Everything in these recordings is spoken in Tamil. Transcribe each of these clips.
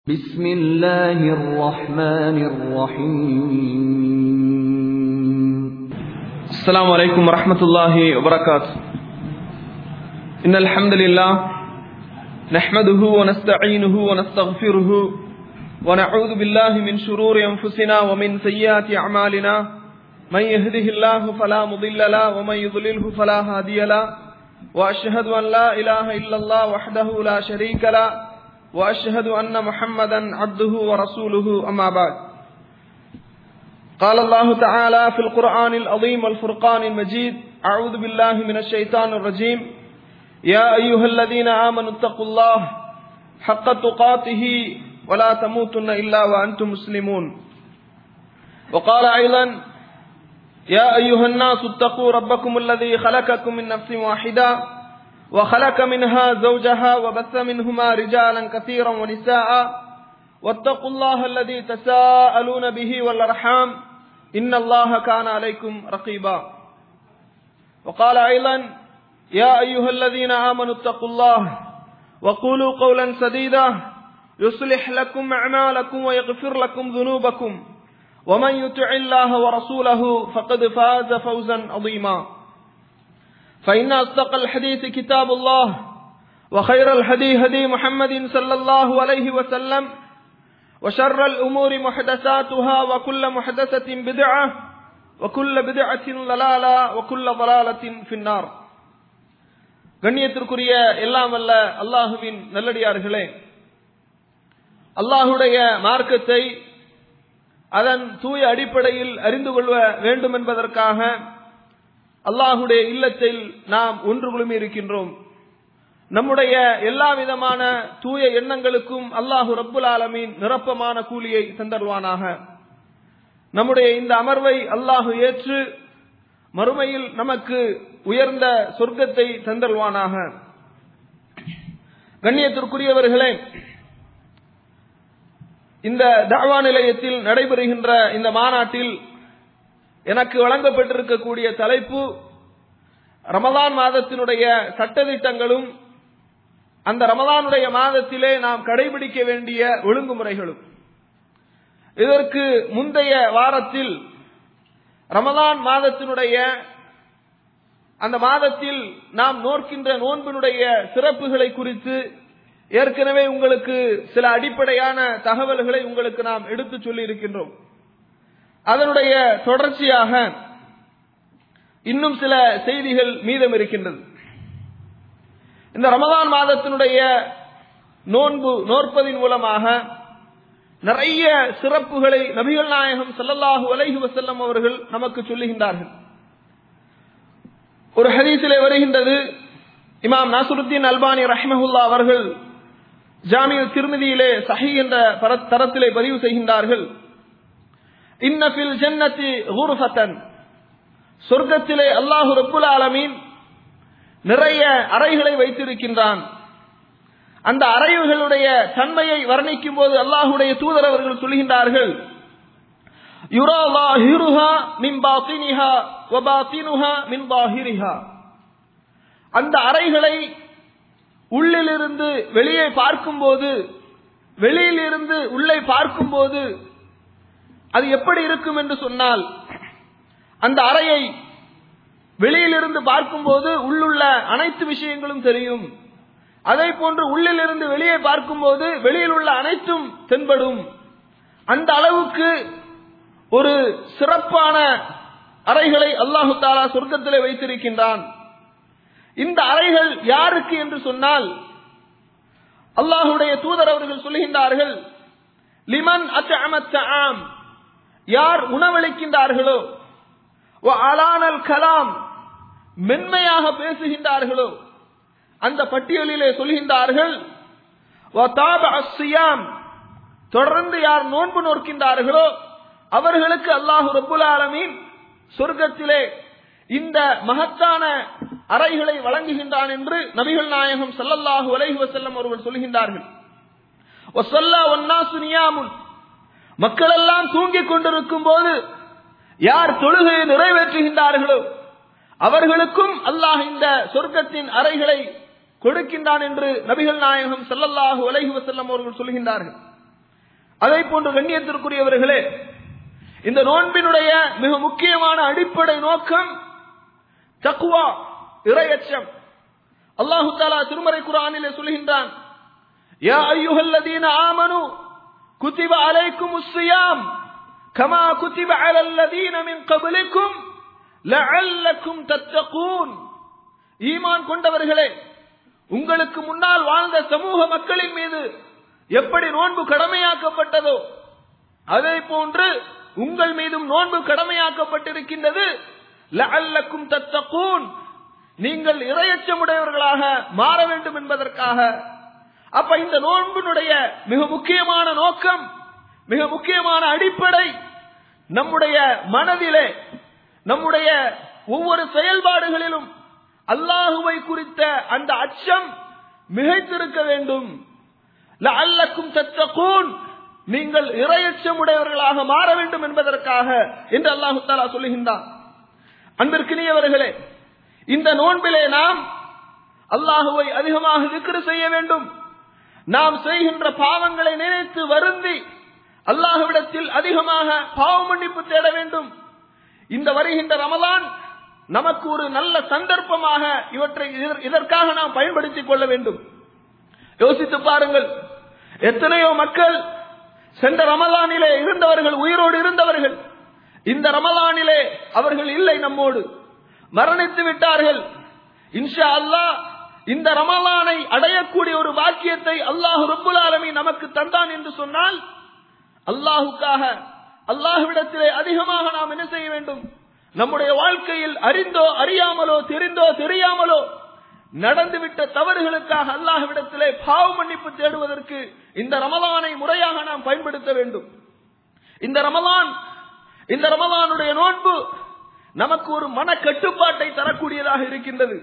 بسم الله الرحمن الرحيم السلام عليكم ورحمة الله وبركاته إن الحمد لله نحمده ونستعينه ونستغفره ونعوذ بالله من شرور أنفسنا ومن سيئات أعمالنا من يهده الله فلا مضل له ومن يضلله فلا هادي له وأشهد أن لا إله إلا الله وحده لا شريك له وأشهد أن محمدا عبده ورسوله أما بعد قال الله تعالى في القرآن العظيم والفرقان المجيد أعوذ بالله من الشيطان الرجيم يا أيها الذين آمنوا اتقوا الله حق تقاته ولا تموتن إلا وأنتم مسلمون وقال أيضا يا أيها الناس اتقوا ربكم الذي خلقكم من نفس واحدة وخلق منها زوجها وبث منهما رجالا كثيرا ونساء واتقوا الله الذي تساءلون به والأرحام إن الله كان عليكم رقيبا وقال أيضا يا أيها الذين آمنوا اتقوا الله وقولوا قولا سديدا يصلح لكم أعمالكم ويغفر لكم ذنوبكم ومن يطع الله ورسوله فقد فاز فوزا عظيما فإن أصدق الحديث كتاب الله وخير الهدي هدي محمد صلى الله عليه وسلم وشر الأمور محدثاتها وكل محدثة بدعة وكل بدعة ضلالة وكل ضلالة في النار கண்ணியத்திற்குரிய எல்லாம் வல்ல அல்லாஹுவின் நல்லடியார்களே அல்லாஹுடைய மார்க்கத்தை அதன் தூய அடிப்படையில் அறிந்து கொள்ள வேண்டும் என்பதற்காக அல்லாஹுடைய இல்லத்தில் நாம் ஒன்று குழுமி இருக்கின்றோம் நம்முடைய எல்லா விதமான தூய எண்ணங்களுக்கும் அல்லாஹு ரப்புல் ஆலமீன் நிரப்பமான கூலியை தந்தருவானாக நம்முடைய இந்த அமர்வை அல்லாஹு ஏற்று மறுமையில் நமக்கு உயர்ந்த சொர்க்கத்தை தந்தருவானாக கண்ணியத்திற்குரியவர்களே இந்த தாவா நிலையத்தில் நடைபெறுகின்ற இந்த மாநாட்டில் எனக்கு வழங்கப்பட்டிருக்கக்கூடிய தலைப்பு ரமதான் மாதத்தினுடைய சட்டதிட்டங்களும் அந்த ரமதானுடைய மாதத்திலே நாம் கடைபிடிக்க வேண்டிய ஒழுங்குமுறைகளும் இதற்கு முந்தைய வாரத்தில் ரமதான் மாதத்தினுடைய அந்த மாதத்தில் நாம் நோக்கின்ற நோன்பினுடைய சிறப்புகளை குறித்து ஏற்கனவே உங்களுக்கு சில அடிப்படையான தகவல்களை உங்களுக்கு நாம் எடுத்து சொல்லி இருக்கின்றோம் அதனுடைய தொடர்ச்சியாக இன்னும் சில செய்திகள் மீதம் இருக்கின்றது இந்த ரமதான் மாதத்தினுடைய நோன்பு நோற்பதின் மூலமாக நிறைய சிறப்புகளை நபிகள் நாயகம் சல்லல்லாஹு அலைஹி வசல்லம் அவர்கள் நமக்கு சொல்லுகின்றார்கள் ஒரு ஹதீஸிலே வருகின்றது இமாம் நாசுருத்தீன் அல்பானி ரஹ்மஹுல்லா அவர்கள் ஜாமிய திருமதியிலே சஹி என்ற தரத்திலே பதிவு செய்கின்றார்கள் இன்னபில் ஜன்னத்தி குருஃபத்தன் சொர்க்கத்திலே அல்லாஹு ரப்புல் ஆலமீன் நிறைய அறைகளை வைத்திருக்கின்றான் அந்த அறைவுகளுடைய தன்மையை வர்ணிக்கும் போது அல்லாஹுடைய தூதர் அவர்கள் சொல்கின்றார்கள் அந்த அறைகளை உள்ளிலிருந்து வெளியே பார்க்கும்போது வெளியிலிருந்து உள்ளே பார்க்கும்போது அது எப்படி இருக்கும் என்று சொன்னால் அந்த அறையை வெளியிலிருந்து பார்க்கும்போது உள்ளுள்ள அனைத்து விஷயங்களும் தெரியும் அதை போன்று உள்ளிலிருந்து வெளியே பார்க்கும்போது வெளியில் உள்ள அனைத்தும் தென்படும் அந்த அளவுக்கு ஒரு சிறப்பான அறைகளை அல்லாஹு தாலா சொர்க்கத்திலே வைத்திருக்கின்றான் இந்த அறைகள் யாருக்கு என்று சொன்னால் அல்லாஹுடைய தூதர் அவர்கள் சொல்லுகின்றார்கள் லிமன் அச்சஅமத் யார் உணவளிக்கின்றார்களோ அலானல் கலாம் மென்மையாக பேசுகின்றார்களோ அந்த பட்டியலிலே சொல்கின்றார்கள் தொடர்ந்து யார் நோன்பு நோக்கின்றார்களோ அவர்களுக்கு அல்லாஹு ரபுல் ஆலமீன் சொர்க்கத்திலே இந்த மகத்தான அறைகளை வழங்குகின்றான் என்று நபிகள் நாயகம் சல்லல்லாஹு அலைஹி வசல்லம் அவர்கள் சொல்கின்றார்கள் மக்கள் எல்லாம் தூங்கிக் கொண்டிருக்கும் போது யார் தொழுகையை நிறைவேற்றுகின்றார்களோ அவர்களுக்கும் அல்லாஹ் இந்த சொர்க்கத்தின் அறைகளை கொடுக்கின்றான் என்று நபிகள் நாயகம் சல்லல்லாஹு அலைஹி வசல்லம் அவர்கள் சொல்கின்றார்கள் அதை போன்று கண்ணியத்திற்குரியவர்களே இந்த நோன்பினுடைய மிக முக்கியமான அடிப்படை நோக்கம் தக்குவா இறையச்சம் அல்லாஹு தாலா திருமறை குரானிலே சொல்கின்றான் யா ஐயுஹல்லதீன ஆமனு குத்திப அலைக்கும் உஸ்ஸியாம் கமா குத்திப அலல்லதீன மின் கபலிக்கும் லஅல்லக்கும் தத்தகூன் ஈமான் கொண்டவர்களே உங்களுக்கு முன்னால் வாழ்ந்த சமூக மக்களின் மீது எப்படி நோன்பு கடமையாக்கப்பட்டதோ அதே போன்று உங்கள் மீதும் நோன்பு கடமையாக்கப்பட்டிருக்கின்றது லஅல்லக்கும் தத்தகூன் நீங்கள் இரையச்சமுடையவர்களாக மாற வேண்டும் என்பதற்காக அப்ப இந்த நோன்பினுடைய மிக முக்கியமான நோக்கம் மிக முக்கியமான அடிப்படை நம்முடைய மனதிலே நம்முடைய ஒவ்வொரு செயல்பாடுகளிலும் அல்லாஹுவை குறித்த அந்த அச்சம் மிகைத்திருக்க வேண்டும் லஅல்லக்கும் தத்தகூன் நீங்கள் இரையச்சமுடையவர்களாக மாற வேண்டும் என்பதற்காக என்று அல்லாஹு தாலா சொல்லுகின்றான் அன்பிற்கினியவர்களே இந்த நோன்பிலே நாம் அல்லாஹுவை அதிகமாக திக்ரு செய்ய வேண்டும் நாம் செய்கின்ற பாவங்களை நினைத்து வருந்தி அல்லாஹுவிடத்தில் அதிகமாக பாவ மன்னிப்பு தேட வேண்டும் இந்த வருகின்ற ரமலான் நமக்கு ஒரு நல்ல சந்தர்ப்பமாக இவற்றை இதற்- இதற்காக நாம் பயன்படுத்திக் கொள்ள வேண்டும் யோசித்து பாருங்கள் எத்தனையோ மக்கள் சென்ற ரமலானிலே இருந்தவர்கள் உயிரோடு இருந்தவர்கள் இந்த ரமலானிலே அவர்கள் இல்லை நம்மோடு மரணித்து விட்டார்கள் இன்ஷா அல்லாஹ் இந்த ரமலானை அடையக்கூடிய ஒரு பாக்கியத்தை அல்லாஹ் ரப்புல் ஆலமீன் நமக்கு தந்தான் என்று சொன்னால் அல்லாஹுக்காக அல்லாஹ்விடத்திலே அதிகமாக நாம் என்ன செய்ய வேண்டும் நம்முடைய வாழ்க்கையில் அறிந்தோ அறியாமலோ தெரிந்தோ தெரியாமலோ நடந்துவிட்ட தவறுகளுக்காக அல்லாஹ்விடத்திலே பாவ மன்னிப்பு தேடுவதற்கு இந்த ரமலானை முறையாக நாம் பயன்படுத்த வேண்டும் இந்த ரமலான் இந்த ரமலானுடைய நோன்பு நமக்கு ஒரு மன கட்டுப்பாட்டை தரக்கூடியதாக இருக்கின்றது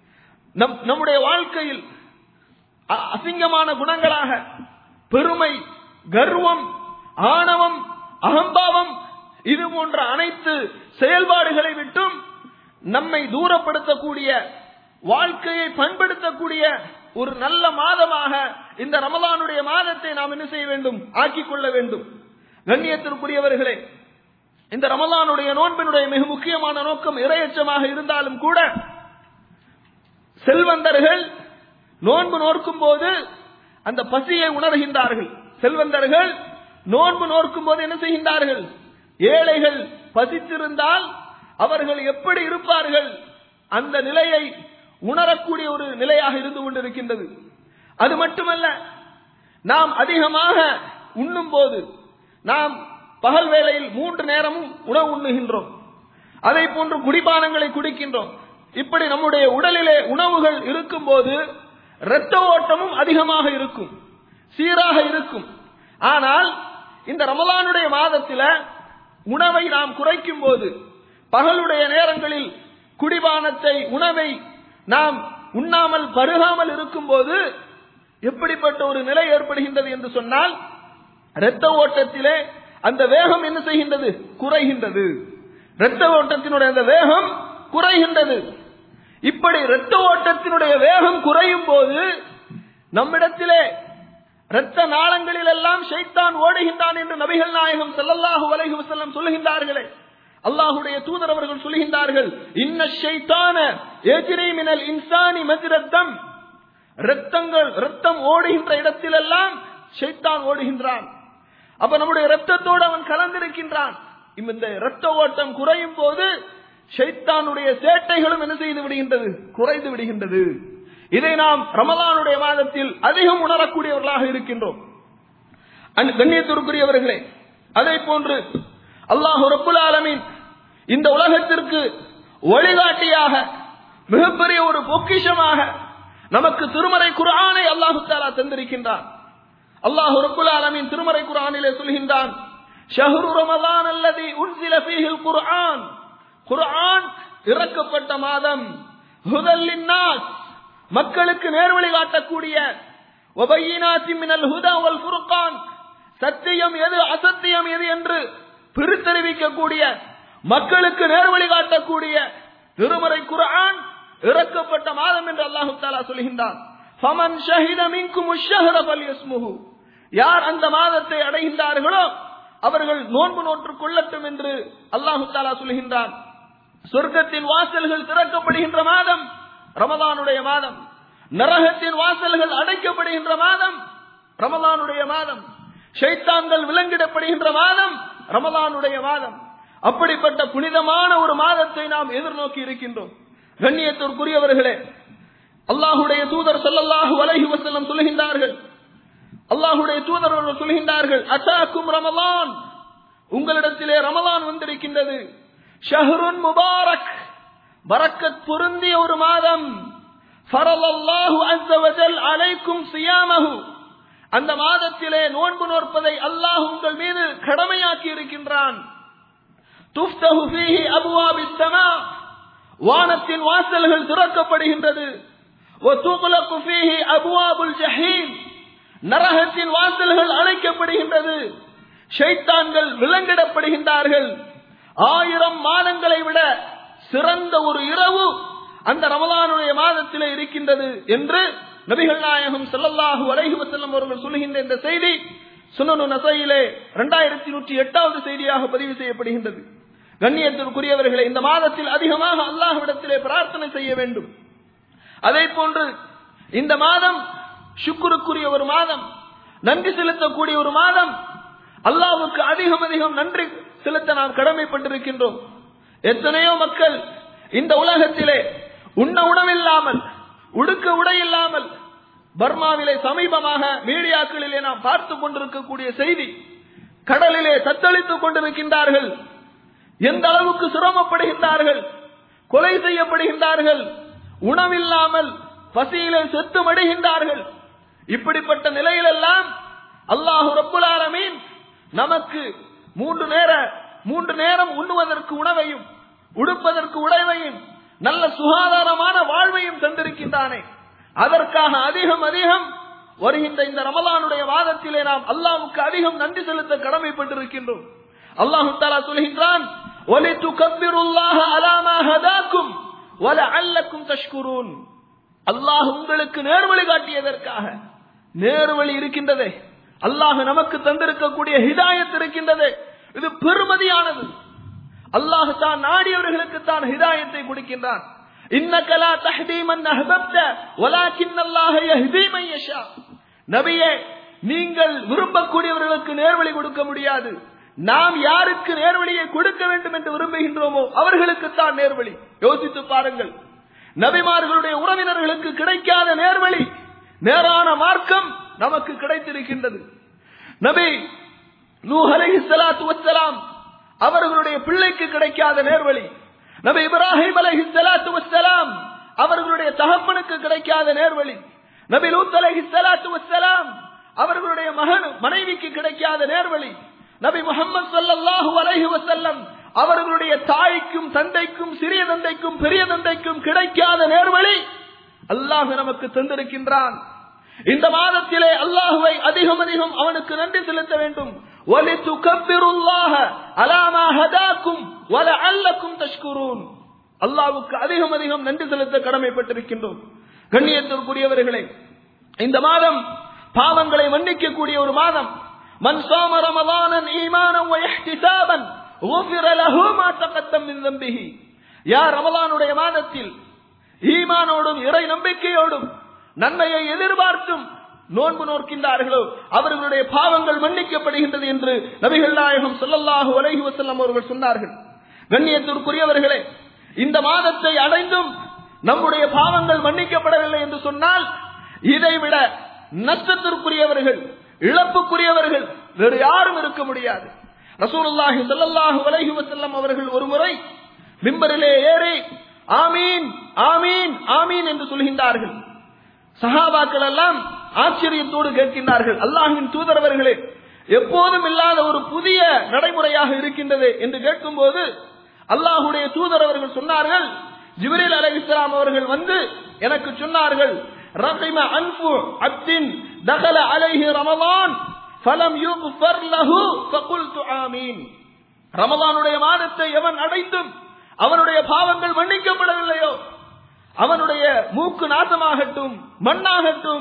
நம் நம்முடைய வாழ்க்கையில் அ- அசிங்கமான குணங்களாக பெருமை கர்வம் ஆணவம் அகம்பாவம் இது போன்ற அனைத்து செயல்பாடுகளை விட்டும் நம்மை தூரப்படுத்தக்கூடிய வாழ்க்கையை பண்படுத்தக்கூடிய ஒரு நல்ல மாதமாக இந்த ரமலானுடைய மாதத்தை நாம் என்ன செய்ய வேண்டும் ஆக்கிக் கொள்ள வேண்டும் கண்ணியத்திற்குரியவர்களே இந்த ரமலானுடைய நோன்பினுடைய மிக முக்கியமான நோக்கம் இரையச்சமாக இருந்தாலும் கூட செல்வந்தர்கள் நோன்பு நோக்கும் போது அந்த பசியை உணர்கின்றார்கள் செல்வந்தர்கள் நோன்பு நோக்கும் போது என்ன செய்கின்றார்கள் ஏழைகள் பசித்திருந்தால் அவர்கள் எப்படி இருப்பார்கள் அந்த நிலையை உணரக்கூடிய ஒரு நிலையாக இருந்து கொண்டிருக்கின்றது அது மட்டுமல்ல நாம் அதிகமாக உண்ணும் போது நாம் பகல் வேளையில் மூன்று நேரமும் உணவு உண்ணுகின்றோம் அதை போன்று குடிபானங்களை குடிக்கின்றோம் இப்படி நம்முடைய உடலிலே உணவுகள் இருக்கும்போது இரத்த ஓட்டமும் அதிகமாக இருக்கும் சீராக இருக்கும் ஆனால் இந்த ரமலானுடைய மாதத்தில உணவை நாம் குறைக்கும் போது பகலுடைய நேரங்களில் குடிபானத்தை உணவை நாம் உண்ணாமல் பருகாமல் இருக்கும்போது எப்படிப்பட்ட ஒரு நிலை ஏற்படுகின்றது என்று சொன்னால் இரத்த ஓட்டத்திலே அந்த வேகம் என்ன செய்கின்றது குறைகின்றது இரத்த ஓட்டத்தினுடைய அந்த வேகம் குறைகின்றது இப்படி இரத்த ஓட்டத்தினுடைய வேகம் குறையும் போது நம்மிடத்திலே இரத்த நாளங்களில் எல்லாம் ஷைத்தான் ஓடுகின்றான் என்று நபிகள் நாயகம் ஸல்லல்லாஹு அலைஹி வஸல்லம் சொல்லுகின்றார்களே அல்லாஹ்வுடைய தூதர் அவர்கள் சொல்லுகின்றார்கள் இன்ன ஷைத்தான யஜ்ரி மினல் இன்சானி மஜ்ரத்தம் இரத்தங்கள் இரத்தம் ஓடுகின்ற இடத்திலெல்லாம் ஷைத்தான் ஓடுகின்றான் அப்ப நம்முடைய இரத்தத்தோடு அவன் கலந்திருக்கின்றான் இந்த இரத்த ஓட்டம் குறையும் போது ஷைத்தானுடைய சேட்டைகளும் என்ன செய்து விடுகின்றது குறைந்து விடுகின்றது இதை நாம் ரமலானுடைய மாதத்தில் அதிகம் உணரக்கூடியவர்களாக இருக்கின்றோம் அன் கண்ணியத்திற்குரியவர்களே அதை போன்று அல்லாஹ் ரப்புல் ஆலமீன் இந்த உலகத்திற்கு வழிகாட்டியாக மிகப்பெரிய ஒரு பொக்கிஷமாக நமக்கு திருமறை குர்ஆனை அல்லாஹு தாலா தந்திருக்கின்றான் அல்லாஹ் ரப்புல் ஆலமீன் திருமறை குர்ஆனிலே சொல்கின்றான் ஷஹ்ரு ரமலான் அல்லதி உன்சில ஃபீஹில் குர்ஆன் குர்ஆன் இறக்கப்பட்ட மாதம் ஹுதல் லின்னாஸ் மக்களுக்கு நேர்வழி காட்டக்கூடிய வபையினாத்தி மினல் ஹுதா வல் ஃபுர்கான் சத்தியம் எது அசத்தியம் எது என்று பிரித்தறிவிக்கக்கூடிய மக்களுக்கு நேர்வழி காட்டக்கூடிய திருமறை குர்ஆன் இறக்கப்பட்ட மாதம் என்று அல்லாஹு தாலா சொல்கின்றான் ஃபமன் ஷஹித மின்கும் உஷ்ஷஹர ஃபல்யஸ்முஹு யார் அந்த மாதத்தை அடைகின்றார்களோ அவர்கள் நோன்பு நோற்றுக் கொள்ளட்டும் என்று அல்லாஹு தாலா சொல்கின்றான் சொர்க்கத்தின் வாசல்கள் திறக்கப்படுகின்ற மாதம் ரமலானுடைய மாதம் நரகத்தின் வாசல்கள் அடைக்கப்படுகின்ற மாதம் ரமலானுடைய மாதம் ஷைத்தான்கள் விலங்கிடப்படுகின்ற மாதம் ரமலானுடைய மாதம் அப்படிப்பட்ட புனிதமான ஒரு மாதத்தை நாம் எதிர்நோக்கி இருக்கின்றோம் கண்ணியத்திற்குரியவர்களே அல்லாஹுடைய தூதர் ஸல்லல்லாஹு அலைஹி வஸல்லம் சொல்கின்றார்கள் அல்லாஹுடைய தூதர் அவர்கள் சொல்கின்றார்கள் அத்தாக்கும் ரமலான் உங்களிடத்திலே ரமலான் வந்திருக்கின்றது ஷஹ்ருன் முபாரக் பரக்கத் பொருந்திய ஒரு மாதம் ஃபரலல்லாஹு அஸ்ஸ வஜல் அலைக்கும் சியாமஹு அந்த மாதத்திலே நோன்பு நோற்பதை அல்லாஹ் உங்கள் மீது கடமையாக்கி இருக்கின்றான் துஃப்தஹு ஃபீஹி அபுவாபிஸ் ஸமா வானத்தின் வாசல்கள் திறக்கப்படுகின்றது وتغلق فيه أبواب الجحيم நரகத்தின் வாசல்கள் அழைக்கப்படுகின்றது ஷைத்தான்கள் விலங்கிடப்படுகின்றார்கள் ஆயிரம் மாதங்களை விட சிறந்த ஒரு இரவு அந்த ரமலானுடைய மாதத்திலே இருக்கின்றது என்று நபிகள் நாயகம் ஸல்லல்லாஹு அலைஹி வஸல்லம் அவர்கள் சொல்கின்ற இந்த செய்தி சுனனு நசையிலே இரண்டாயிரத்தி நூற்றி எட்டாவது செய்தியாக பதிவு செய்யப்படுகின்றது கண்ணியத்திற்குரியவர்களே இந்த மாதத்தில் அதிகமாக அல்லாஹ்விடத்திலே பிரார்த்தனை செய்ய வேண்டும் அதே போன்று இந்த மாதம் சுக்குருக்குரிய ஒரு மாதம் நன்றி செலுத்தக்கூடிய ஒரு மாதம் அல்லாவுக்கு அதிகம் அதிகம் நன்றி செலுத்த நாம் கடமைப்பட்டிருக்கின்றோம் எத்தனையோ மக்கள் இந்த உலகத்திலே உண்ண உணவில்லாமல் உடுக்க உடை இல்லாமல் பர்மாவிலே சமீபமாக மீடியாக்களிலே நாம் பார்த்து கொண்டிருக்கக்கூடிய செய்தி கடலிலே தத்தளித்துக் கொண்டிருக்கின்றார்கள் எந்த அளவுக்கு சிரமப்படுகின்றார்கள் கொலை செய்யப்படுகின்றார்கள் உணவில்லாமல் பசியிலே செத்து மடிகின்றார்கள் இப்படிப்பட்ட நிலையிலெல்லாம் அல்லாஹு ரப்புல் ஆலமீன் நமக்கு மூன்று நேர மூன்று நேரம் உண்ணுவதற்கு உணவையும் உடுப்பதற்கு உடைவையும் நல்ல சுகாதாரமான வாழ்வையும் தந்திருக்கின்றானே அதற்காக அதிகம் அதிகம் வருகின்ற இந்த ரமலானுடைய வாதத்திலே நாம் அல்லாஹ்வுக்கு அதிகம் நன்றி செலுத்த கடமைப்பட்டிருக்கின்றோம் அல்லாஹு தாலா சொல்கின்றான் وَلِتُكَبِّرُوا اللَّهَ عَلَى مَا هَدَاكُمْ وَلَعَلَّكُمْ تَشْكُرُونَ அல்லாஹ் உங்களுக்கு நேர்வழி காட்டியதற்காக நேர்வழி இருக்கின்றதே அல்லாஹ் நமக்கு தந்திருக்கக்கூடிய ஹிதாயத் இருக்கின்றதே இது பெருமதியானது அல்லாஹ் தான் நாடியவர்களுக்கு தான் ஹிதாயத்தை கொடுக்கின்றான் இன்னக லா தஹ்தி மன் அஹ்பப்த வலாக்கின் அல்லாஹ் யஹ்தி மன் யஷா நபியே நீங்கள் விரும்பக்கூடியவர்களுக்கு நேர்வழி கொடுக்க முடியாது நாம் யாருக்கு நேர்வழியை கொடுக்க வேண்டும் என்று விரும்புகின்றோமோ அவர்களுக்கு தான் நேர்வழி யோசித்து பாருங்கள் நபிமார்களுடைய உறவினர்களுக்கு கிடைக்காத நேர்வழி நேரான மார்க்கம் நமக்கு கிடைத்திருக்கின்றது நபி நூஹ் அலைஹிஸ்ஸலாத்து வஸ்ஸலாம் அவர்களுடைய பிள்ளைக்கு கிடைக்காத நேர்வழி நபி இப்ராஹிம் அலைஹிஸ்ஸலாத்து வஸ்ஸலாம் அவர்களுடைய தகப்பனுக்கு கிடைக்காத நேர்வழி நபி லூத் அலைஹிஸ்ஸலாத்து வஸ்ஸலாம் அவர்களுடைய மகன் மனைவிக்கு கிடைக்காத நேர்வழி நபி முகமது ஸல்லல்லாஹு அலைஹி வஸல்லம் அவர்களுடைய தாய்க்கும் தந்தைக்கும் சிறிய தந்தைக்கும் பெரிய தந்தைக்கும் கிடைக்காத நேர்வழி அல்லாஹ் நமக்கு தந்திருக்கின்றான் இந்த மாதத்திலே அல்லாஹுவை அதிகம் அதிகம் அவனுக்கு நன்றி செலுத்த வேண்டும் وَلِتُكَبِّرُوا اللَّهَ عَلَى مَا هَدَاكُمْ وَلَعَلَّكُمْ تَشْكُرُونَ அல்லாஹ்வுக்கு அதிகம் அதிகம் நன்றி செலுத்த கடமைப்பட்டிருக்கின்றோம் கண்ணியத்திற்குரியவர்களே இந்த மாதம் பாவங்களை மன்னிக்கக்கூடிய ஒரு மாதம் மன் சாம ரமலானன் ஈமானம் வயஹ்திசாபன் غفر له ما تقدم من ذنبه யார் ரமலானுடைய மாதத்தில் ஈமானோடும் இறை நம்பிக்கையோடும் நன்மையை எதிர்பார்த்தும் நோன்பு நோக்கின்றார்களோ அவர்களுடைய பாவங்கள் மன்னிக்கப்படுகின்றது என்று நபிகள் நாயகம் ஸல்லல்லாஹு அலைஹி வஸல்லம் அவர்கள் சொன்னார்கள் கண்ணியத்திற்குரியவர்களே இந்த மாதத்தை அடைந்தும் நம்முடைய பாவங்கள் மன்னிக்கப்படவில்லை என்று சொன்னால் இதைவிட நஷ்டத்திற்குரியவர்கள் இழப்புக்குரியவர்கள் வேறு யாரும் இருக்க முடியாது ரசூலுல்லாஹி ஸல்லல்லாஹு அலைஹி வஸல்லம் அவர்கள் ஒருமுறை மிம்பரிலே ஏறி ஆமீன் ஆமீன் ஆமீன் என்று சொல்கின்றார்கள் சஹாபாக்கள் எல்லாம் ஆச்சரியத்தோடு கேட்கின்றார்கள் அல்லாஹின் தூதரவர்களே எப்போதும் இல்லாத ஒரு புதிய நடைமுறையாக இருக்கின்றது என்று கேட்கும்போது அல்லாஹுடைய தூதர் அவர்கள் சொன்னார்கள் ஜிப்ரீல் அலைஹிஸ்ஸலாம் அவர்கள் வந்து எனக்கு சொன்னார்கள் ரஹிம அன்ஃபு அப்தின் தகல அலைஹி ரமலான் ஃபலம் யுக்ஃபர் லஹு ஃபகுல்து ஆமீன் ரமலானுடைய மாதத்தை எவன் அடைந்தும் அவனுடைய பாவங்கள் மன்னிக்கப்படவில்லையோ அவனுடைய மூக்கு நாசமாகட்டும் மண்ணாகட்டும்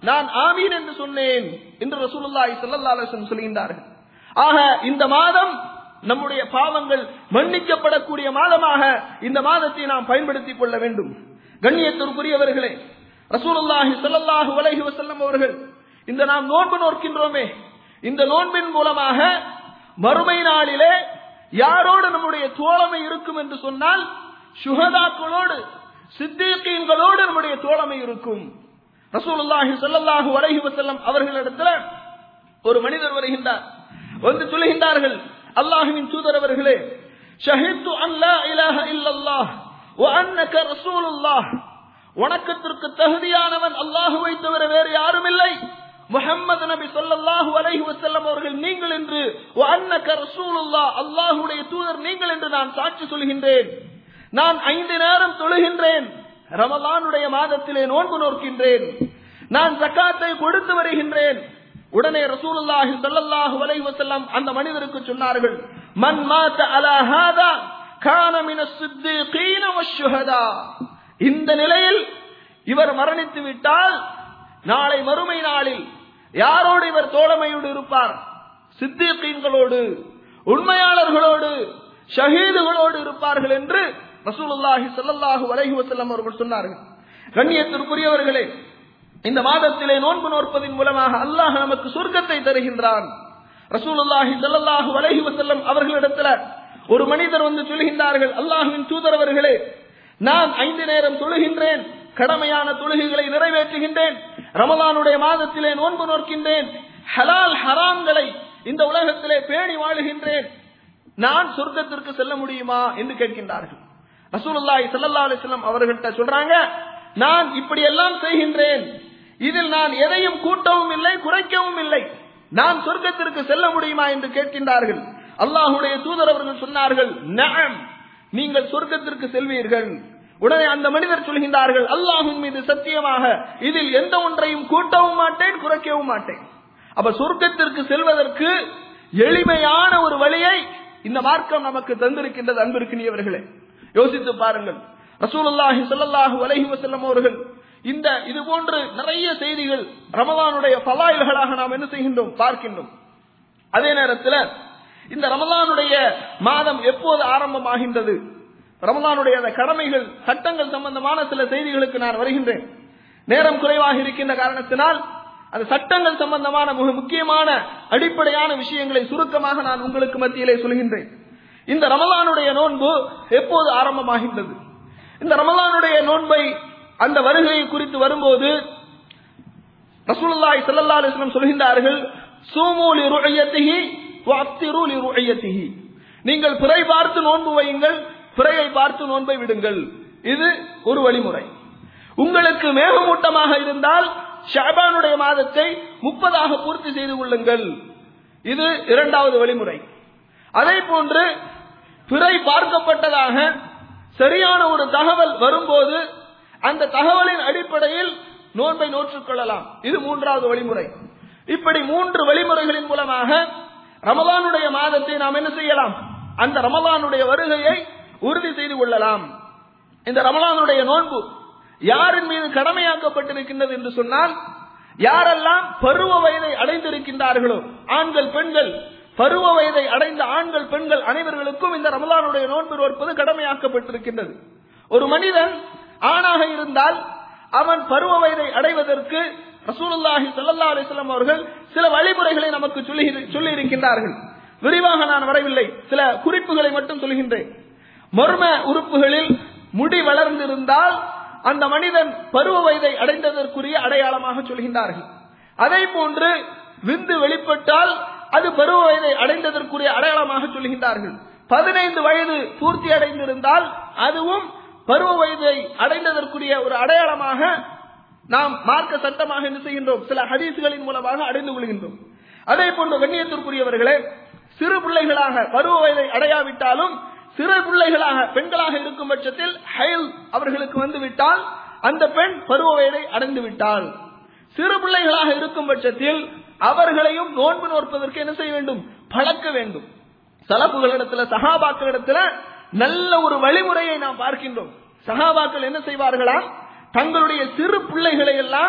நான் ஆமீன் என்று சொன்னேன் என்று ரசூலுல்லாஹி ஸல்லல்லாஹு அலைஹி வஸல்லம் சொல்கின்றார்கள் ஆக இந்த மாதம் நம்முடைய பாவங்கள் மன்னிக்கப்படக்கூடிய மாதமாக இந்த மாதத்தை நாம் பயன்படுத்திக் கொள்ள வேண்டும் கண்ணியத்திற்குரியவர்களே ரசூலுல்லாஹி ஸல்லல்லாஹு அலைஹி வஸல்லம் அவர்கள் இந்த நாம் நோன்பு நோக்கின்றோமே இந்த நோன்பின் மூலமாக மறுமை நாளிலே யாரோடு நம்முடைய தோழமை இருக்கும் என்று சொன்னால் சுகதாக்களோடு சித்தீக்கீன்களோடு நம்முடைய தோழமை இருக்கும் ரசூலுல்லாஹி ஸல்லல்லாஹு அலைஹி வஸல்லம் அவர்களிடத்துல ஒரு மனிதர் வருகின்றார் வந்து சொல்லுகின்றார்கள் அல்லாஹுவின் தூதர் அவர்களே ஷஹித்து அன் லா இலாஹ இல்லல்லாஹ் வ அன்னக ரசூலுல்லாஹ் வணக்கத்திற்கு தகுதியானவன் அல்லாஹுவை தவிர வேறு யாரும் இல்லை முஹம்மது நபி ஸல்லல்லாஹு அலைஹி வஸல்லம் அவர்கள் நீங்கள் என்று வ அன்னக ரசூலுல்லாஹ் அல்லாஹ்வுடைய தூதர் நீங்கள் என்று நான் சாட்சி சொல்கின்றேன் நான் ஐந்து நேரம் தொழுகின்றேன் ரமலானுடைய மாதத்திலே நோன்பு நோக்கின்றேன் நான் ஜக்காத்தை கொடுத்து வருகின்றேன் உடனே ரசூலுல்லாஹி ஸல்லல்லாஹு அலைஹி வஸல்லம் அந்த மனிதருக்கு சொன்னார்கள் மன் மாத அலா ஹாதா கான மினஸ் சித்தீகீன வஷ்ஷுஹதா இந்த நிலையில் இவர் மரணித்து விட்டால் நாளை மறுமை நாளில் யாரோடு இவர் தோழமையோடு இருப்பார் சித்தீகீன்களோடு உண்மையாளர்களோடு ஷஹீதுகளோடு இருப்பார்கள் என்று ரசூலுல்லாஹி ஸல்லல்லாஹு அலைஹி வஸல்லம் அவர்கள் சொன்னார்கள் கண்ணியத்திற்குரியவர்களே இந்த மாதத்திலே நோன்பு நோற்பதின் மூலமாக அல்லாஹ் நமக்கு சொர்க்கத்தை தருகின்றான் ரசூலுல்லாஹி ஸல்லல்லாஹு அலைஹி வஸல்லம் அவர்களிடத்துல ஒரு மனிதர் வந்து சொல்கின்றார்கள் அல்லாஹ்வின் தூதரவர்களே நான் ஐந்து நேரம் தொழுகின்றேன் கடமையான தொழுகைகளை நிறைவேற்றுகின்றேன் ரமலானுடைய மாதத்திலே நோன்பு நோக்கின்றேன் ஹலால் ஹராம்களை இந்த உலகத்திலே பேணி வாழுகின்றேன் நான் சொர்க்கத்திற்கு செல்ல முடியுமா என்று கேட்கின்றார்கள் ரசூலுல்லாஹி ஸல்லல்லாஹு அலைஹி வஸல்லம் அவர்கள்ட்ட சொல்றாங்க நான் இப்படி எல்லாம் செய்கின்றேன் இதில் நான் எதையும் கூட்டவும் இல்லை குறைக்கவும் இல்லை நான் சொர்க்கத்திற்கு செல்ல முடியுமா என்று கேட்கின்றார்கள் அல்லாஹுடைய தூதர் அவர்கள் சொன்னார்கள் நஅம் நீங்கள் சொர்க்கத்திற்கு செல்வீர்கள் உடனே அந்த மனிதர் சொல்கின்றார்கள் அல்லாஹின் மீது சத்தியமாக இதில் எந்த ஒன்றையும் கூட்டவும் மாட்டேன் குறைக்கவும் மாட்டேன் அப்ப சொர்க்கத்திற்கு செல்வதற்கு எளிமையான ஒரு வழியை இந்த மார்க்கம் நமக்கு தந்திருக்கின்றது அன்பிற்கினியவர்களே யோசித்து பாருங்கள் ரசூலுல்லாஹி ஸல்லல்லாஹு அலைஹி வஸல்லம் அவர்கள் இந்த இது போன்று நிறைய செய்திகள் ரமலானுடைய ஃபலாயில்களாக நாம் என்ன செய்கின்றோம் பார்க்கின்றோம் அதே நேரத்தில் இந்த ரமலானுடைய மாதம் எப்போது ஆரம்பமாகின்றது ரமலானுடைய அந்த கடமைகள் சட்டங்கள் சம்பந்தமான சில செய்திகளுக்கு நான் வருகின்றேன் நேரம் குறைவாக இருக்கின்ற காரணத்தினால் அந்த சட்டங்கள் சம்பந்தமான மிக முக்கியமான அடிப்படையான விஷயங்களை சுருக்கமாக நான் உங்களுக்கு மத்தியிலே சொல்கின்றேன் இந்த ரமலானுடைய நோன்பு எப்போது ஆரம்பமாகின்றது இந்த ரமலானுடைய நோன்பை அந்த வருகையை குறித்து வரும்போது ரசூலுல்லாஹி ஸல்லல்லாஹு அலைஹி வஸல்லம் சொல்கின்றார்கள் சூமு லிருஅயத்திஹி வஅஃதிரு லிருஅயத்திஹி நீங்கள் பிறை பார்த்து நோன்பு வையுங்கள் பிறையை பார்த்து நோன்பை விடுங்கள் இது ஒரு வழிமுறை உங்களுக்கு மேகமூட்டமாக இருந்தால் ஷாபானுடைய மாதத்தை முப்பதாக பூர்த்தி செய்து கொள்ளுங்கள் இது இரண்டாவது வழிமுறை அதே போன்று பிறை பார்க்கப்பட்டதாக சரியான ஒரு தகவல் வரும்போது அந்த தகவலின் அடிப்படையில் நோன்பை நோற்றுக் கொள்ளலாம் இது மூன்றாவது வழிமுறை இப்படி மூன்று வழிமுறைகளின் மூலமாக ரமலானுடைய மாதத்தை நாம் என்ன செய்யலாம் அந்த ரமலானுடைய வருகையை உறுதி செய்து கொள்ளலாம் இந்த ரமலானுடைய நோன்பு யாரின் மீது கடமையாக்கப்பட்டிருக்கின்றது என்று சொன்னால் யாரெல்லாம் பருவ வயதை அடைந்திருக்கின்றார்களோ ஆண்கள் பெண்கள் பருவ வயதை அடைந்த ஆண்கள் பெண்கள் அனைவர்களுக்கும் இந்த ரமலானுடைய நோன்பு நோற்பது கடமையாக்கப்பட்டிருக்கின்றது ஒரு மனிதன் ஆணாக இருந்தால் அவன் பருவ வயதை அடைவதற்கு ரசூலுல்லாஹி ஸல்லல்லாஹு அலைஹி வஸல்லம் அவர்கள் சில வழிமுறைகளை நமக்கு சொல்லி சொல்லி இருக்கின்றார்கள் விரிவாக நான் வரவில்லை சில குறிப்புகளை மட்டும் சொல்கின்றேன் மர்ம உறுப்புகளில் முடி வளர்ந்திருந்தால் அந்த மனிதன் பருவ வயதை அடைந்ததற்குரிய அடையாளமாக சொல்கின்றார்கள் அதே போன்று விந்து வெளிப்பட்டால் அது பருவ வயதை அடைந்ததற்குரிய அடையாளமாக சொல்கின்றார்கள் பதினைந்து வயது பூர்த்தி அடைந்திருந்தால் அதுவும் பருவ வயதை அடைந்ததற்குரிய ஒரு அடையாளமாக நாம் மார்க்க சட்டமாக என்ன செய்கின்றோம் சில ஹதீசுகளின் மூலமாக அடைந்து கொள்கின்றோம் அதே போன்று கண்ணியத்திற்குரியவர்களே சிறு பிள்ளைகளாக பருவ வயதை அடையாவிட்டாலும் சிறு பிள்ளைகளாக பெண்களாக இருக்கும் பட்சத்தில் ஹயல் அவர்களுக்கு வந்து விட்டால் அந்த பெண் பருவ வயதை அடைந்து விட்டால் சிறு பிள்ளைகளாக இருக்கும் பட்சத்தில் அவர்களையும் நோன்பு நோற்பதற்கு என்ன செய்ய வேண்டும் பழக்க வேண்டும் சலப்புகளிடத்துல சகாபாக்களிடத்துல நல்ல ஒரு வழிமுறையை நாம் பார்க்கின்றோம் சகாபாக்கள் என்ன செய்வார்களாம் தங்களுடைய சிறு பிள்ளைகளை எல்லாம்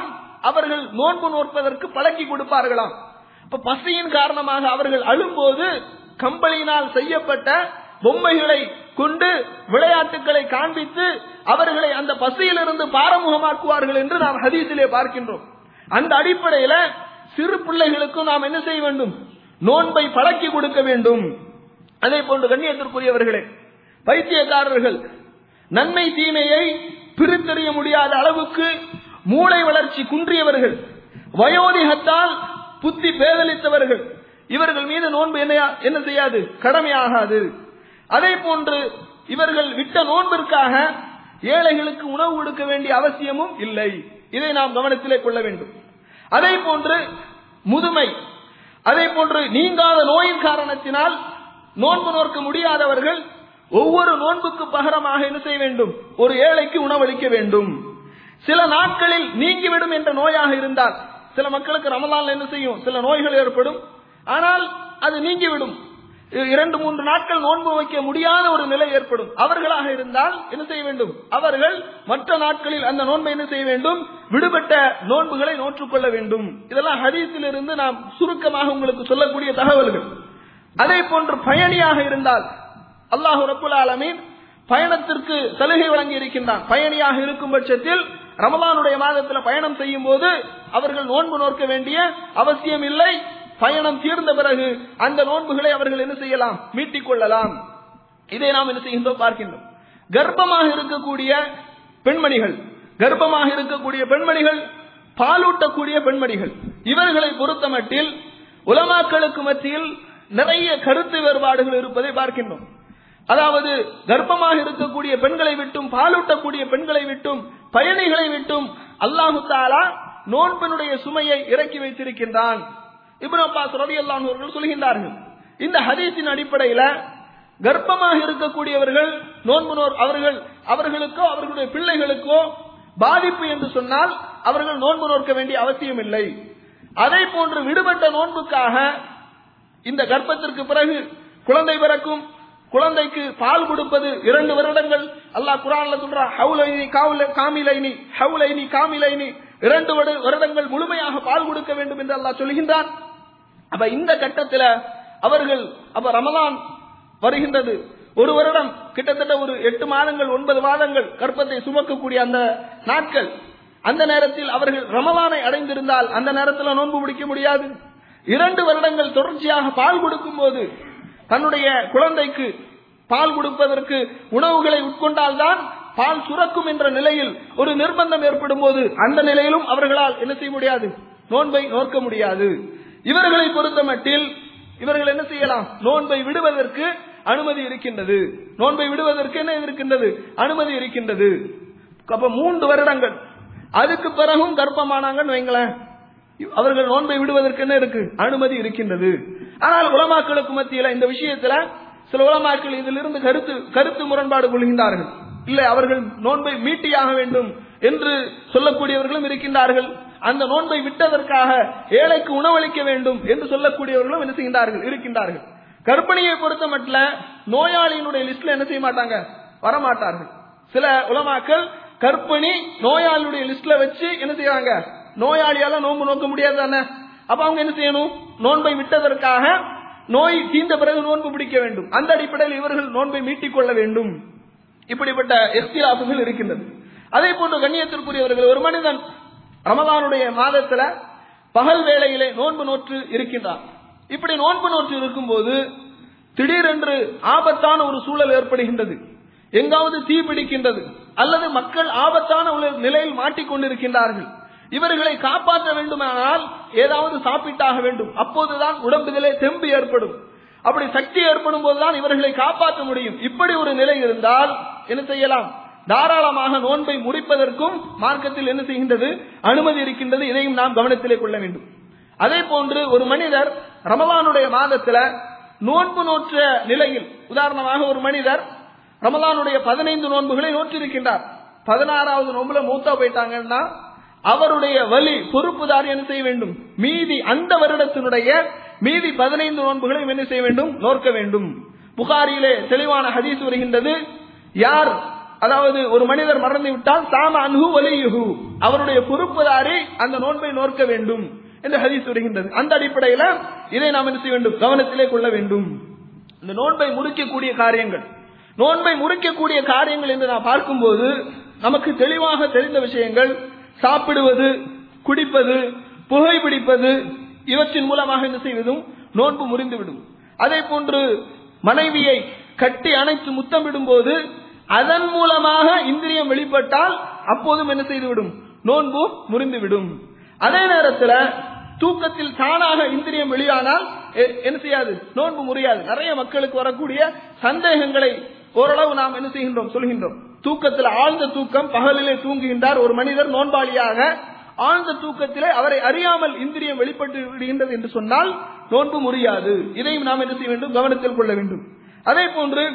அவர்கள் நோன்பு நோற்பதற்கு பழக்கி கொடுப்பார்களாம் இப்ப பசியின் காரணமாக அவர்கள் அழும்போது கம்பளியினால் செய்யப்பட்ட பொம்மைகளை கொண்டு விளையாட்டுகளை காண்பித்து அவர்களை அந்த பசியிலிருந்து பாரமுகமாக்குவார்கள் என்று நாம் ஹதீஸிலே பார்க்கின்றோம் அந்த அடிப்படையில சிறு பிள்ளைகளுக்கும் நாம் என்ன செய்ய வேண்டும் நோன்பை பழக்கி கொடுக்க வேண்டும் அதே போன்று கண்ணியத்திற்குரியவர்களே பைத்தியக்காரர்கள் நன்மை தீமையை பிரித்தறிய முடியாத அளவுக்கு மூளை வளர்ச்சி குன்றியவர்கள் வயோதிகத்தால் புத்தி பேதலித்தவர்கள் இவர்கள் மீது நோன்பு என்ன என்ன செய்யாது கடமையாகாது அதே போன்று இவர்கள் விட்ட நோன்பிற்காக ஏழைகளுக்கு உணவு கொடுக்க வேண்டிய அவசியமும் இல்லை இதை நாம் கவனத்திலே கொள்ள வேண்டும் அதே போன்று முதுமை அதே போன்று நீங்காத நோயின் காரணத்தினால் நோன்பு நோக்க முடியாதவர்கள் ஒவ்வொரு நோன்புக்கு பகரமாக என்ன செய்ய வேண்டும் ஒரு ஏழைக்கு உணவளிக்க வேண்டும் சில நாட்களில் நீங்கிவிடும் என்ற நோயாக இருந்தால் சில மக்களுக்கு ரமலான்ல என்ன செய்யும் சில நோய்கள் ஏற்படும் ஆனால் அது நீங்கிவிடும் இரண்டு மூன்று நாட்கள் நோன்பு வைக்க முடியாத ஒரு நிலை ஏற்படும் அவர்களாக இருந்தால் என்ன செய்ய வேண்டும் அவர்கள் மற்ற நாட்களில் அந்த நோன்பை என்ன செய்ய வேண்டும் விடுபட்ட நோன்புகளை நோற்றுக்கொள்ள வேண்டும் இதெல்லாம் ஹதீஸில் இருந்து நாம் சுருக்கமாக உங்களுக்கு சொல்லக்கூடிய தகவல்கள் அதே போன்று பயணியாக இருந்தால் அல்லாஹு ரபுல் ஆலமீன் பயணத்திற்கு சலுகை வழங்கி இருக்கின்றான் பயணியாக இருக்கும் பட்சத்தில் ரமலானுடைய மாதத்தில் பயணம் செய்யும் போது அவர்கள் நோன்பு நோக்க வேண்டிய அவசியம் இல்லை பயணம் தீர்ந்த பிறகு அந்த நோன்புகளை அவர்கள் என்ன செய்யலாம் மீட்டிக் கொள்ளலாம் இதை நாம் என்ன செய்கின்றோம் பார்க்கின்றோம் கர்ப்பமாக இருக்கக்கூடிய பெண்மணிகள் கர்ப்பமாக இருக்கக்கூடிய பெண்மணிகள் பாலூட்டக்கூடிய பெண்மணிகள் இவர்களை பொறுத்தமட்டில் உலமாக்களுக்கு மத்தியில் நிறைய கருத்து வேறுபாடுகள் இருப்பதை பார்க்கின்றோம் அதாவது கர்ப்பமாக இருக்கக்கூடிய பெண்களை விட்டும் பாலூட்டக்கூடிய பெண்களை விட்டும் பயணிகளை விட்டும் அல்லாஹு தாலா நோன்பினுடைய சுமையை இறக்கி வைத்திருக்கின்றான் இப்னு அப்பாஸ் ரவி அவர்கள் சொல்கின்றார்கள் இந்த ஹதீஸின் அடிப்படையில கர்ப்பமாக இருக்கக்கூடியவர்கள் நோன்பு நோர் அவர்கள் அவர்களுக்கோ அவர்களுடைய பிள்ளைகளுக்கோ பாதிப்பு என்று சொன்னால் அவர்கள் நோன்பு நோக்க வேண்டிய அவசியம் இல்லை அதே போன்று விடுபட்ட நோன்புக்காக இந்த கர்ப்பத்திற்கு பிறகு குழந்தை பிறக்கும் குழந்தைக்கு பால் கொடுப்பது இரண்டு வருடங்கள் அல்லாஹ் குரான்ல சொல்றா ஹவுலைனி காவுல காமிலைனி ஹவுலைனி காமிலைனி இரண்டு வருடங்கள் முழுமையாக பால் கொடுக்க வேண்டும் என்று அல்லாஹ் சொல்கின்றான் அப்ப இந்த கட்டத்தில் அவர்கள் அப்ப ரமலான் வருகின்றது ஒரு வருடம் கிட்டத்தட்ட ஒரு எட்டு மாதங்கள் ஒன்பது மாதங்கள் கற்பத்தை சுமக்கக்கூடிய அந்த நாட்கள் அந்த நேரத்தில் அவர்கள் ரமலானை அடைந்திருந்தால் அந்த நேரத்தில் நோன்பு பிடிக்க முடியாது இரண்டு வருடங்கள் தொடர்ச்சியாக பால் கொடுக்கும் போது தன்னுடைய குழந்தைக்கு பால் கொடுப்பதற்கு உணவுகளை உட்கொண்டால்தான் பால் சுரக்கும் என்ற நிலையில் ஒரு நிர்பந்தம் ஏற்படும் போது அந்த நிலையிலும் அவர்களால் என்ன செய்ய முடியாது நோன்பை நோக்க முடியாது இவர்களை பொறுத்த மட்டில் இவர்கள் என்ன செய்யலாம் நோன்பை விடுவதற்கு அனுமதி இருக்கின்றது நோன்பை விடுவதற்கு என்ன இருக்கின்றது அனுமதி இருக்கின்றது அப்ப மூன்று வருடங்கள் அதுக்கு பிறகும் கர்ப்பமானாங்கன்னு வைங்களேன் அவர்கள் நோன்பை விடுவதற்கு என்ன இருக்கு அனுமதி இருக்கின்றது ஆனால் உலமாக்களுக்கு மத்தியில இந்த விஷயத்துல சில உலமாக்கள் இதிலிருந்து கருத்து கருத்து முரண்பாடு கொள்கின்றார்கள் இல்லை அவர்கள் நோன்பை மீட்டியாக வேண்டும் என்று சொல்லக்கூடியவர்களும் இருக்கின்றார்கள் அந்த நோன்பை விட்டதற்காக ஏழைக்கு உணவளிக்க வேண்டும் என்று சொல்லக்கூடியவர்களும் என்ன செய்கின்றார்கள் இருக்கின்றார்கள் கர்ப்பிணியை பொறுத்த மட்டும் நோயாளியினுடைய லிஸ்ட்ல என்ன செய்ய மாட்டாங்க வரமாட்டார்கள் சில உலமாக்கள் கர்ப்பிணி நோயாளியுடைய லிஸ்ட்ல வச்சு என்ன செய்யறாங்க நோயாளியால நோன்பு நோக்க முடியாது தானே அப்ப அவங்க என்ன செய்யணும் நோன்பை விட்டதற்காக நோய் தீர்ந்த பிறகு நோன்பு பிடிக்க வேண்டும் அந்த அடிப்படையில் இவர்கள் நோன்பை மீட்டிக் கொள்ள வேண்டும் இப்படிப்பட்ட எஸ்திலாப்புகள் இருக்கின்றது அதே போன்று கண்ணியத்திற்குரியவர்கள் ஒரு மனிதன் ரமதானுடைய மாதத்துல பகல் வேளையிலே நோன்பு நோற்று இருக்கின்றான் இப்படி நோன்பு நோற்று இருக்கும்போது திடீரென்று ஆபத்தான ஒரு சூழல் ஏற்படுகின்றது எங்காவது தீ பிடிக்கின்றது அல்லது மக்கள் ஆபத்தான ஒரு நிலையில் மாட்டிக்கொண்டிருக்கின்றார்கள் இவர்களை காப்பாற்ற வேண்டுமானால் ஏதாவது சாப்பிட்டாக வேண்டும் அப்போதுதான் உடம்பிலே தெம்பு ஏற்படும் அப்படி சக்தி ஏற்படும் போதுதான் இவர்களை காப்பாற்ற முடியும் இப்படி ஒரு நிலை இருந்தால் என்ன செய்யலாம் தாராளமாக நோன்பை முடிப்பதற்கும் மார்க்கத்தில் என்ன செய்கின்றது அனுமதி இருக்கின்றது இதையும் நாம் கவனத்திலே கொள்ள வேண்டும் அதே போன்று ஒரு மனிதர் ரமலானுடைய மாதத்துல நோன்பு நோற்ற நிலையில் உதாரணமாக ஒரு மனிதர் ரமலானுடைய பதினைந்து நோன்புகளை நோற்றிருக்கின்றார் பதினாறாவது நோன்புல மூத்தா போயிட்டாங்கன்னா அவருடைய வலி பொறுப்புதாரி என்ன செய்ய வேண்டும் மீதி அந்த வருடத்தினுடைய மீதி பதினைந்து நோன்புகளையும் என்ன செய்ய வேண்டும் நோக்க வேண்டும் புகாரியிலே தெளிவான ஹதீஸ் வருகின்றது யார் அதாவது ஒரு மனிதர் மறந்து விட்டால் சாம அன்ஹு வலியுஹு அவருடைய பொறுப்புதாரி அந்த நோன்பை நோக்க வேண்டும் என்று ஹதீஸ் வருகின்றது அந்த அடிப்படையில இதை நாம் என்ன செய்ய வேண்டும் கவனத்திலே கொள்ள வேண்டும் இந்த நோன்பை முறிக்கக்கூடிய காரியங்கள் நோன்பை முறிக்கக்கூடிய காரியங்கள் என்று நாம் பார்க்கும்போது நமக்கு தெளிவாக தெரிந்த விஷயங்கள் சாப்பிடுவது குடிப்பது புகைப்பிடிப்பது இவற்றின் மூலமாக என்ன செய்வதும் நோன்பு முறிந்துவிடும் அதே போன்று மனைவியை கட்டி அணைத்து முத்தமிடும் போது அதன் மூலமாக இந்திரியம் வெளிப்பட்டால் அப்போதும் என்ன செய்துவிடும் நோன்பு முறிந்துவிடும் அதே நேரத்தில் தூக்கத்தில் தானாக இந்திரியம் வெளியானால் எ- என்ன செய்யாது நோன்பு முறியாது நிறைய மக்களுக்கு வரக்கூடிய சந்தேகங்களை ஓரளவு நாம் என்ன செய்கின்றோம் சொல்கின்றோம் தூக்கத்தில் ஆழ்ந்த தூக்கம் பகலிலே தூங்குகின்றார் ஒரு மனிதர் நோன்பாளியாக ஆழ்ந்த தூக்கத்திலே அவரை அறியாமல் இந்திரியம் வெளிப்பட்டு விடுகின்றது என்று சொன்னால் நோன்பு முறியாது இதையும் நாம் என்ன செய்ய வேண்டும் கவனத்தில் கொள்ள வேண்டும் அதே போன்று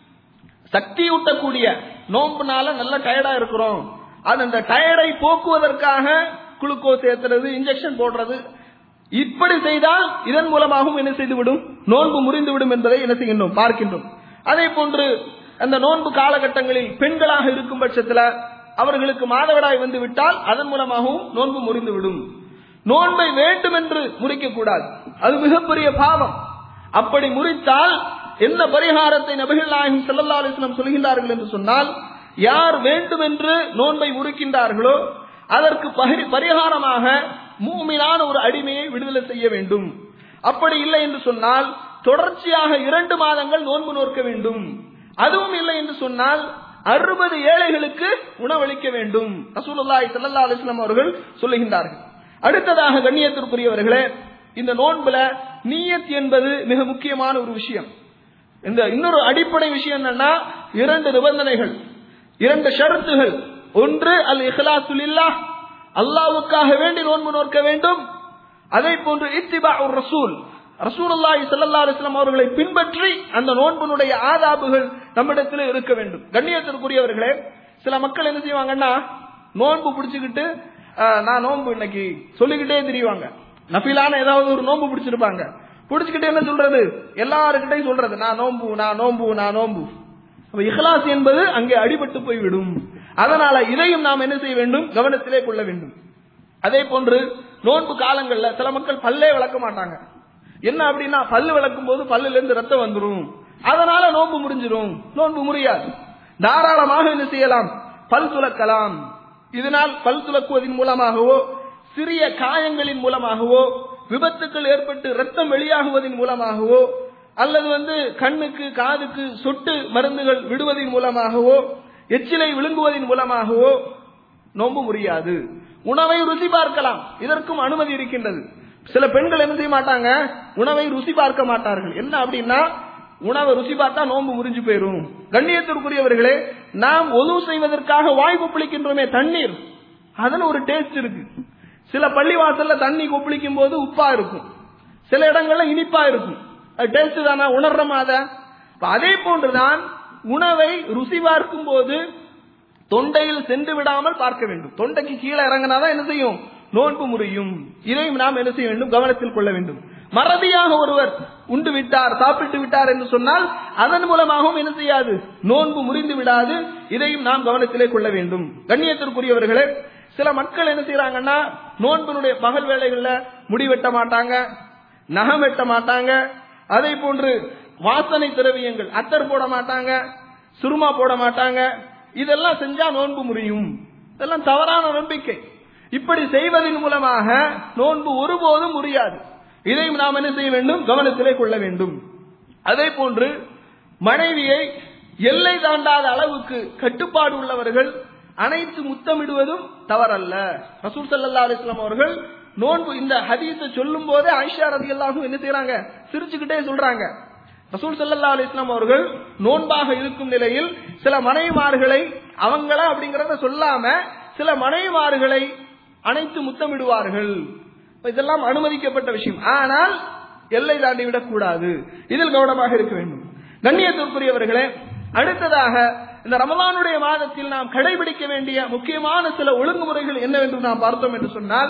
சக்தியூட்டக்கூடிய நோன்புனால நல்ல டயர்டா இருக்கிறோம் அது அந்த டயர்டை போக்குவதற்காக குளுக்கோஸ் ஏத்துறது இன்ஜெக்ஷன் போடுறது இப்படி செய்தால் இதன் மூலமாகவும் என்ன செய்துவிடும் நோன்பு முறிந்துவிடும் என்பதை என்ன செய்கின்றோம் பார்க்கின்றோம் அதே போன்று அந்த நோன்பு காலகட்டங்களில் பெண்களாக இருக்கும் பட்சத்தில் அவர்களுக்கு மாதவிடாய் வந்து விட்டால் அதன் மூலமாகவும் நோன்பு முறிந்துவிடும் நோன்பை வேண்டும் என்று முறிக்க கூடாது அது மிகப்பெரிய பாவம் அப்படி முறித்தால் என்ன பரிகாரத்தை நபிகள் நாயகம் ஸல்லல்லாஹு அலைஹி வஸல்லம் சொல்கின்றார்கள் என்று சொன்னால் யார் வேண்டும் என்று நோன்பை முறிக்கின்றார்களோ அதற்கு பரி- பரிகாரமாக மூமினான ஒரு அடிமையை விடுதலை செய்ய வேண்டும் அப்படி இல்லை என்று சொன்னால் தொடர்ச்சியாக இரண்டு மாதங்கள் நோன்பு நோக்க வேண்டும் அதுவும் இல்லை என்று சொன்னால் அறுபது ஏழைகளுக்கு உணவளிக்க வேண்டும் ரசூலுல்லாஹி ஸல்லல்லாஹு அலைஹி வஸல்லம் அவர்கள் சொல்லுகின்றார்கள் அடுத்ததாக கண்ணியத்திற்குரியவர்களே இந்த நோன்புல நீயத் என்பது மிக முக்கியமான ஒரு விஷயம் இந்த இன்னொரு அடிப்படை விஷயம் என்னன்னா இரண்டு நிபந்தனைகள் இரண்டு ஷரத்துகள் ஒன்று அல் இஹ்லாசுலில்லா அல்லாஹ்வுக்காக வேண்டி நோன்பு நோக்க வேண்டும் அதே போன்று இத்திபா ரசூல் ரசூலுல்லாஹி ஸல்லல்லாஹு அலைஹி வஸல்லம் அவர்களை பின்பற்றி அந்த நோன்பினுடைய ஆதாபுகள் நம்மிடத்தில் இருக்க வேண்டும் கண்ணியத்திற்குரியவர்களே சில மக்கள் என்ன செய்வாங்கன்னா நோன்பு பிடிச்சுக்கிட்டு அஹ், நான் நோன்பு இன்னைக்கு சொல்லிக்கிட்டே திரிவாங்க நஃபிலான ஏதாவது ஒரு நோன்பு பிடிச்சிருப்பாங்க பிடிச்சுக்கிட்டு என்ன சொல்றது எல்லாருக்கிட்டையும் சொல்றது நான் நோன்பு நான் நோன்பு நான் நோன்பு அப்ப இஹ்லாஸ் என்பது அங்கே அடிபட்டு போய்விடும் அதனால இதையும் நாம் என்ன செய்ய வேண்டும் கவனத்திலே கொள்ள வேண்டும் அதே போன்று நோன்பு காலங்கள்ல சில மக்கள் பல்லே விளக்க மாட்டாங்க என்ன அப்படின்னா பல்லு விளக்கும் போது பல்லுல இருந்து ரத்தம் வந்துரும் அதனால நோன்பு முறிஞ்சிரும் நோன்பு முறியாது தாராளமாக என்ன செய்யலாம் பல் துலக்கலாம் இதனால் பல் துலக்குவதன் மூலமாகவோ சிறிய காயங்களின் மூலமாகவோ விபத்துக்கள் ஏற்பட்டு ரத்தம் வெளியாகுவதன் மூலமாகவோ அல்லது வந்து கண்ணுக்கு காதுக்கு சொட்டு மருந்துகள் விடுவதன் மூலமாகவோ எச்சிலை விழுங்குவதன் மூலமாகவோ நோன்பு முடியாது உணவை ருசி பார்க்கலாம் இதற்கும் அனுமதி இருக்கின்றது சில பெண்கள் என்ன செய்ய மாட்டாங்க உணவை ருசி பார்க்க மாட்டார்கள் என்ன அப்படின்னா உணவை ருசி பார்த்தா நோன்பு முறிஞ்சு போயிரும் கண்ணியத்திற்குரியவர்களே நாம் ஒது செய்வதற்காக வாய் கொப்பளிக்கின்றோமே தண்ணீர் அதுல ஒரு டேஸ்ட் இருக்கு சில பள்ளிவாசல்ல தண்ணி கொப்பளிக்கும் போது உப்பா இருக்கும் சில இடங்கள்ல இனிப்பா இருக்கும் அது டேஸ்ட் தானே உணர்றோமா அதை அப்ப அதே போன்றுதான் உணவை ருசி பார்க்கும் போது தொண்டையில் சென்று விடாமல் பார்க்க வேண்டும் தொண்டைக்கு கீழே இறங்கினாதான் என்ன செய்யும் நோன்பு முறியும் இதையும் நாம் என்ன செய்ய வேண்டும் கவனத்தில் கொள்ள வேண்டும் மறதியாக ஒருவர் உண்டு விட்டார் சாப்பிட்டு விட்டார் என்று சொன்னால் அதன் மூலமாகவும் என்ன செய்யாது நோன்பு முறிந்து விடாது இதையும் நாம் கவனத்திலே கொள்ள வேண்டும் கண்ணியத்திற்குரியவர்களே சில மக்கள் என்ன செய்யறாங்கன்னா நோன்பினுடைய பகல் வேலைகள்ல முடி வெட்ட மாட்டாங்க நகம் வெட்ட மாட்டாங்க அதே போன்று வாசனை திரவியங்கள் அத்தர் போட மாட்டாங்க சுருமா போட மாட்டாங்க இதெல்லாம் செஞ்சா நோன்பு முறியும் இதெல்லாம் தவறான நம்பிக்கை இப்படி செய்வதன் மூலமாக நோன்பு ஒருபோதும் முறியாது இதையும் நாம் என்ன செய்ய வேண்டும் கவனத்திலே கொள்ள வேண்டும் அதே போன்று மனைவியை எல்லை தாண்டாத அளவுக்கு கட்டுப்பாடு உள்ளவர்கள் அனைத்து முத்தமிடுவதும் தவறல்ல ரசூல் ஸல்லல்லாஹு அலைஹி வஸல்லம் அவர்கள் நோன்பு இந்த ஹதீஸை சொல்லும் போதே ஆயிஷா ரதியல்லாஹு என்ன செய்றாங்க சிரிச்சுக்கிட்டே சொல்றாங்க ரசூல் ஸல்லல்லாஹு அலைஹி வஸல்லம் அவர்கள் நோன்பாக இருக்கும் நிலையில் சில மனைவிமார்களை அவங்கள அப்படிங்கறத சொல்லாம சில மனைவிமார்களை அனைத்து முத்தமிடுவார்கள் இப்ப இதெல்லாம் அனுமதிக்கப்பட்ட விஷயம் ஆனால் எல்லை தாண்டி விடக்கூடாது இதில் கவனமாக இருக்க வேண்டும் கண்ணியத்திற்குரியவர்களே அடுத்ததாக இந்த ரமலானுடைய மாதத்தில் நாம் கடைபிடிக்க வேண்டிய முக்கியமான சில ஒழுங்குமுறைகள் என்னவென்று நாம் பார்த்தோம் என்று சொன்னால்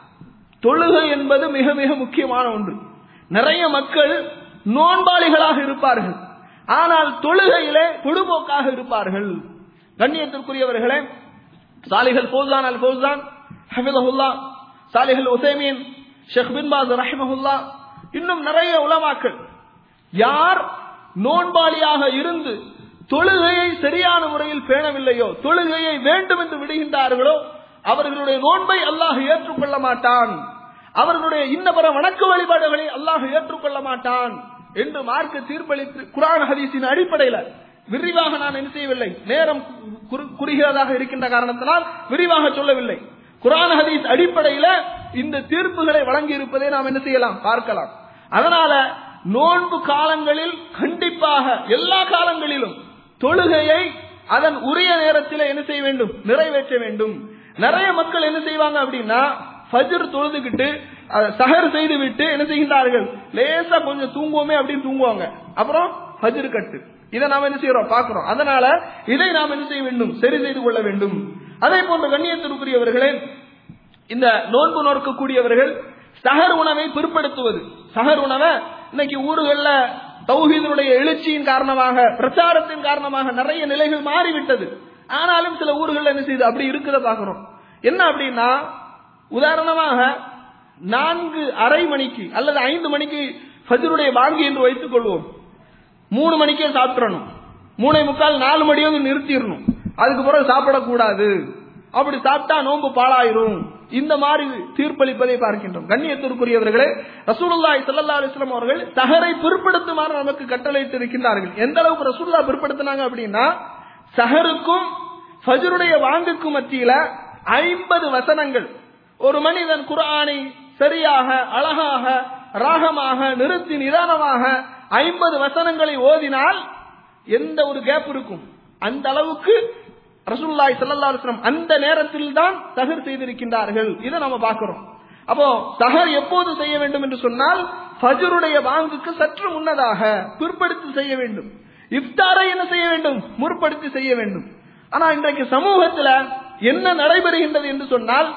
தொழுகை என்பது மிக மிக முக்கியமான ஒன்று நிறைய மக்கள் நோன்பாளிகளாக இருப்பார்கள் ஆனால் தொழுகையிலே பொடுபோக்காக இருப்பார்கள் கண்ணியத்திற்குரியவர்களே சாலிஹல் ஃபௌசான் அல் ஃபௌசான் ஹஃபிதஹுல்லா சாலிஹல் உசைமீன் ஷேக் பின் பாஸ் ரஹிமஹுல்லா இன்னும் நிறைய உலமாக்கள் யார் நோன்பாளியாக இருந்து தொழுகையை சரியான முறையில் பேணவில்லையோ தொழுகையை வேண்டும் என்று விடுகின்றார்களோ அவர்களுடைய நோன்பை அல்லாஹ் ஏற்றுக்கொள்ள மாட்டான் அவர்களுடைய இன்னபர வணக்க வழிபாடுகளை அல்லாஹ் ஏற்றுக்கொள்ள மாட்டான் என்று மார்க்க தீர்ப்பளித்து குரான் ஹதீஸின் அடிப்படையில் விரிவாக நான் என்ன செய்யவில்லை நேரம் குறு- குறுகியதாக இருக்கின்ற காரணத்தினால் விரிவாக சொல்லவில்லை குரான் ஹதீஸ் அடிப்படையில் இந்த தீர்ப்புகளை வழங்கி இருப்பதை நாம் என்ன செய்யலாம் பார்க்கலாம் அதனால நோன்பு காலங்களில் கண்டிப்பாக எல்லா காலங்களிலும் தொழுகையை அதன் உரிய நேரத்தில் என்ன செய்ய வேண்டும் நிறைவேற்ற வேண்டும் நிறைய மக்கள் என்ன செய்வாங்க அப்படின்னா ஃபஜ்ர் தொழுதுகிட்டு அஹ், சஹர் செய்து விட்டு என்ன செய்கின்றார்கள் லேசா கொஞ்சம் தூங்குவோமே அப்படின்னு தூங்குவாங்க அப்புறம் ஃபஜ்ர் கட்டு இதை நாம் என்ன செய்யறோம் பார்க்கிறோம் அதனால இதை நாம் என்ன செய்ய வேண்டும் சரி செய்து கொள்ள வேண்டும் அதே போன்ற கண்ணியத்திற்குரியவர்களே இந்த நோன்பு நோக்கக்கூடியவர்கள் சஹர் உணவை பிற்படுத்துவது சஹர் உணவை இன்னைக்கு ஊர்கள்ல தௌஹீதனுடைய எழுச்சியின் காரணமாக பிரச்சாரத்தின் காரணமாக நிறைய நிலைகள் மாறிவிட்டது ஆனாலும் சில ஊர்கள்ல என்ன செய்யுது அப்படி இருக்கிறத பாக்குறோம் என்ன அப்படின்னா உதாரணமாக நான்கு அரை மணிக்கு அல்லது ஐந்து மணிக்கு ஃபஜ்ருடைய வாங்கி என்று வைத்துக் கொள்வோம் மூணு மணிக்கே சாப்பிடணும் மூணை முக்கால் நாலு மணியோடு நிறுத்திடணும் அதுக்கு பிறகு சாப்பிடக்கூடாது அப்படி சாப்பிட்டா நோன்பு பாழாயிரும் இந்த மாதிரி தீர்ப்பளிப்பதை பார்க்கின்றோம் கண்ணியத்திற்குரியவர்களே ரசூலுல்லாஹி ஸல்லல்லாஹு அலைஹி வஸல்லம் அவர்கள் சஹரை பிற்படுத்துமாறு நமக்கு கட்டளையிட்டு இருக்கின்றார்கள் எந்த அளவுக்கு ரசூலுல்லா பிற்படுத்தினாங்க அப்படின்னா சஹருக்கும் ஃபஜ்ருடைய வாங்குக்கும் மத்தியில ஐம்பது வசனங்கள் ஒரு மனிதன் குர்ஆனை சரியாக அழகாக ராகமாக நிறுத்தி நிதானமாக ஐம்பது வசனங்களை ஓதினால் எந்த ஒரு கேப் இருக்கும் அந்த அளவுக்கு ரசூலுல்லாஹி ஸல்லல்லாஹு அலைஹி வஸல்லம் அந்த நேரத்தில் தான் சஹர் செய்திருக்கின்றார்கள் இதை நம்ம பார்க்கிறோம் அப்போ சஹர் எப்போது செய்ய வேண்டும் என்று சொன்னால் ஃபஜ்ருடைய வாங்குக்கு சற்று முன்னதாக பிற்படுத்தி செய்ய வேண்டும் இஃப்தாரை என்ன செய்ய வேண்டும் முற்படுத்தி செய்ய வேண்டும் ஆனா இன்றைக்கு சமூகத்துல என்ன நடைபெறுகின்றது என்று சொன்னால்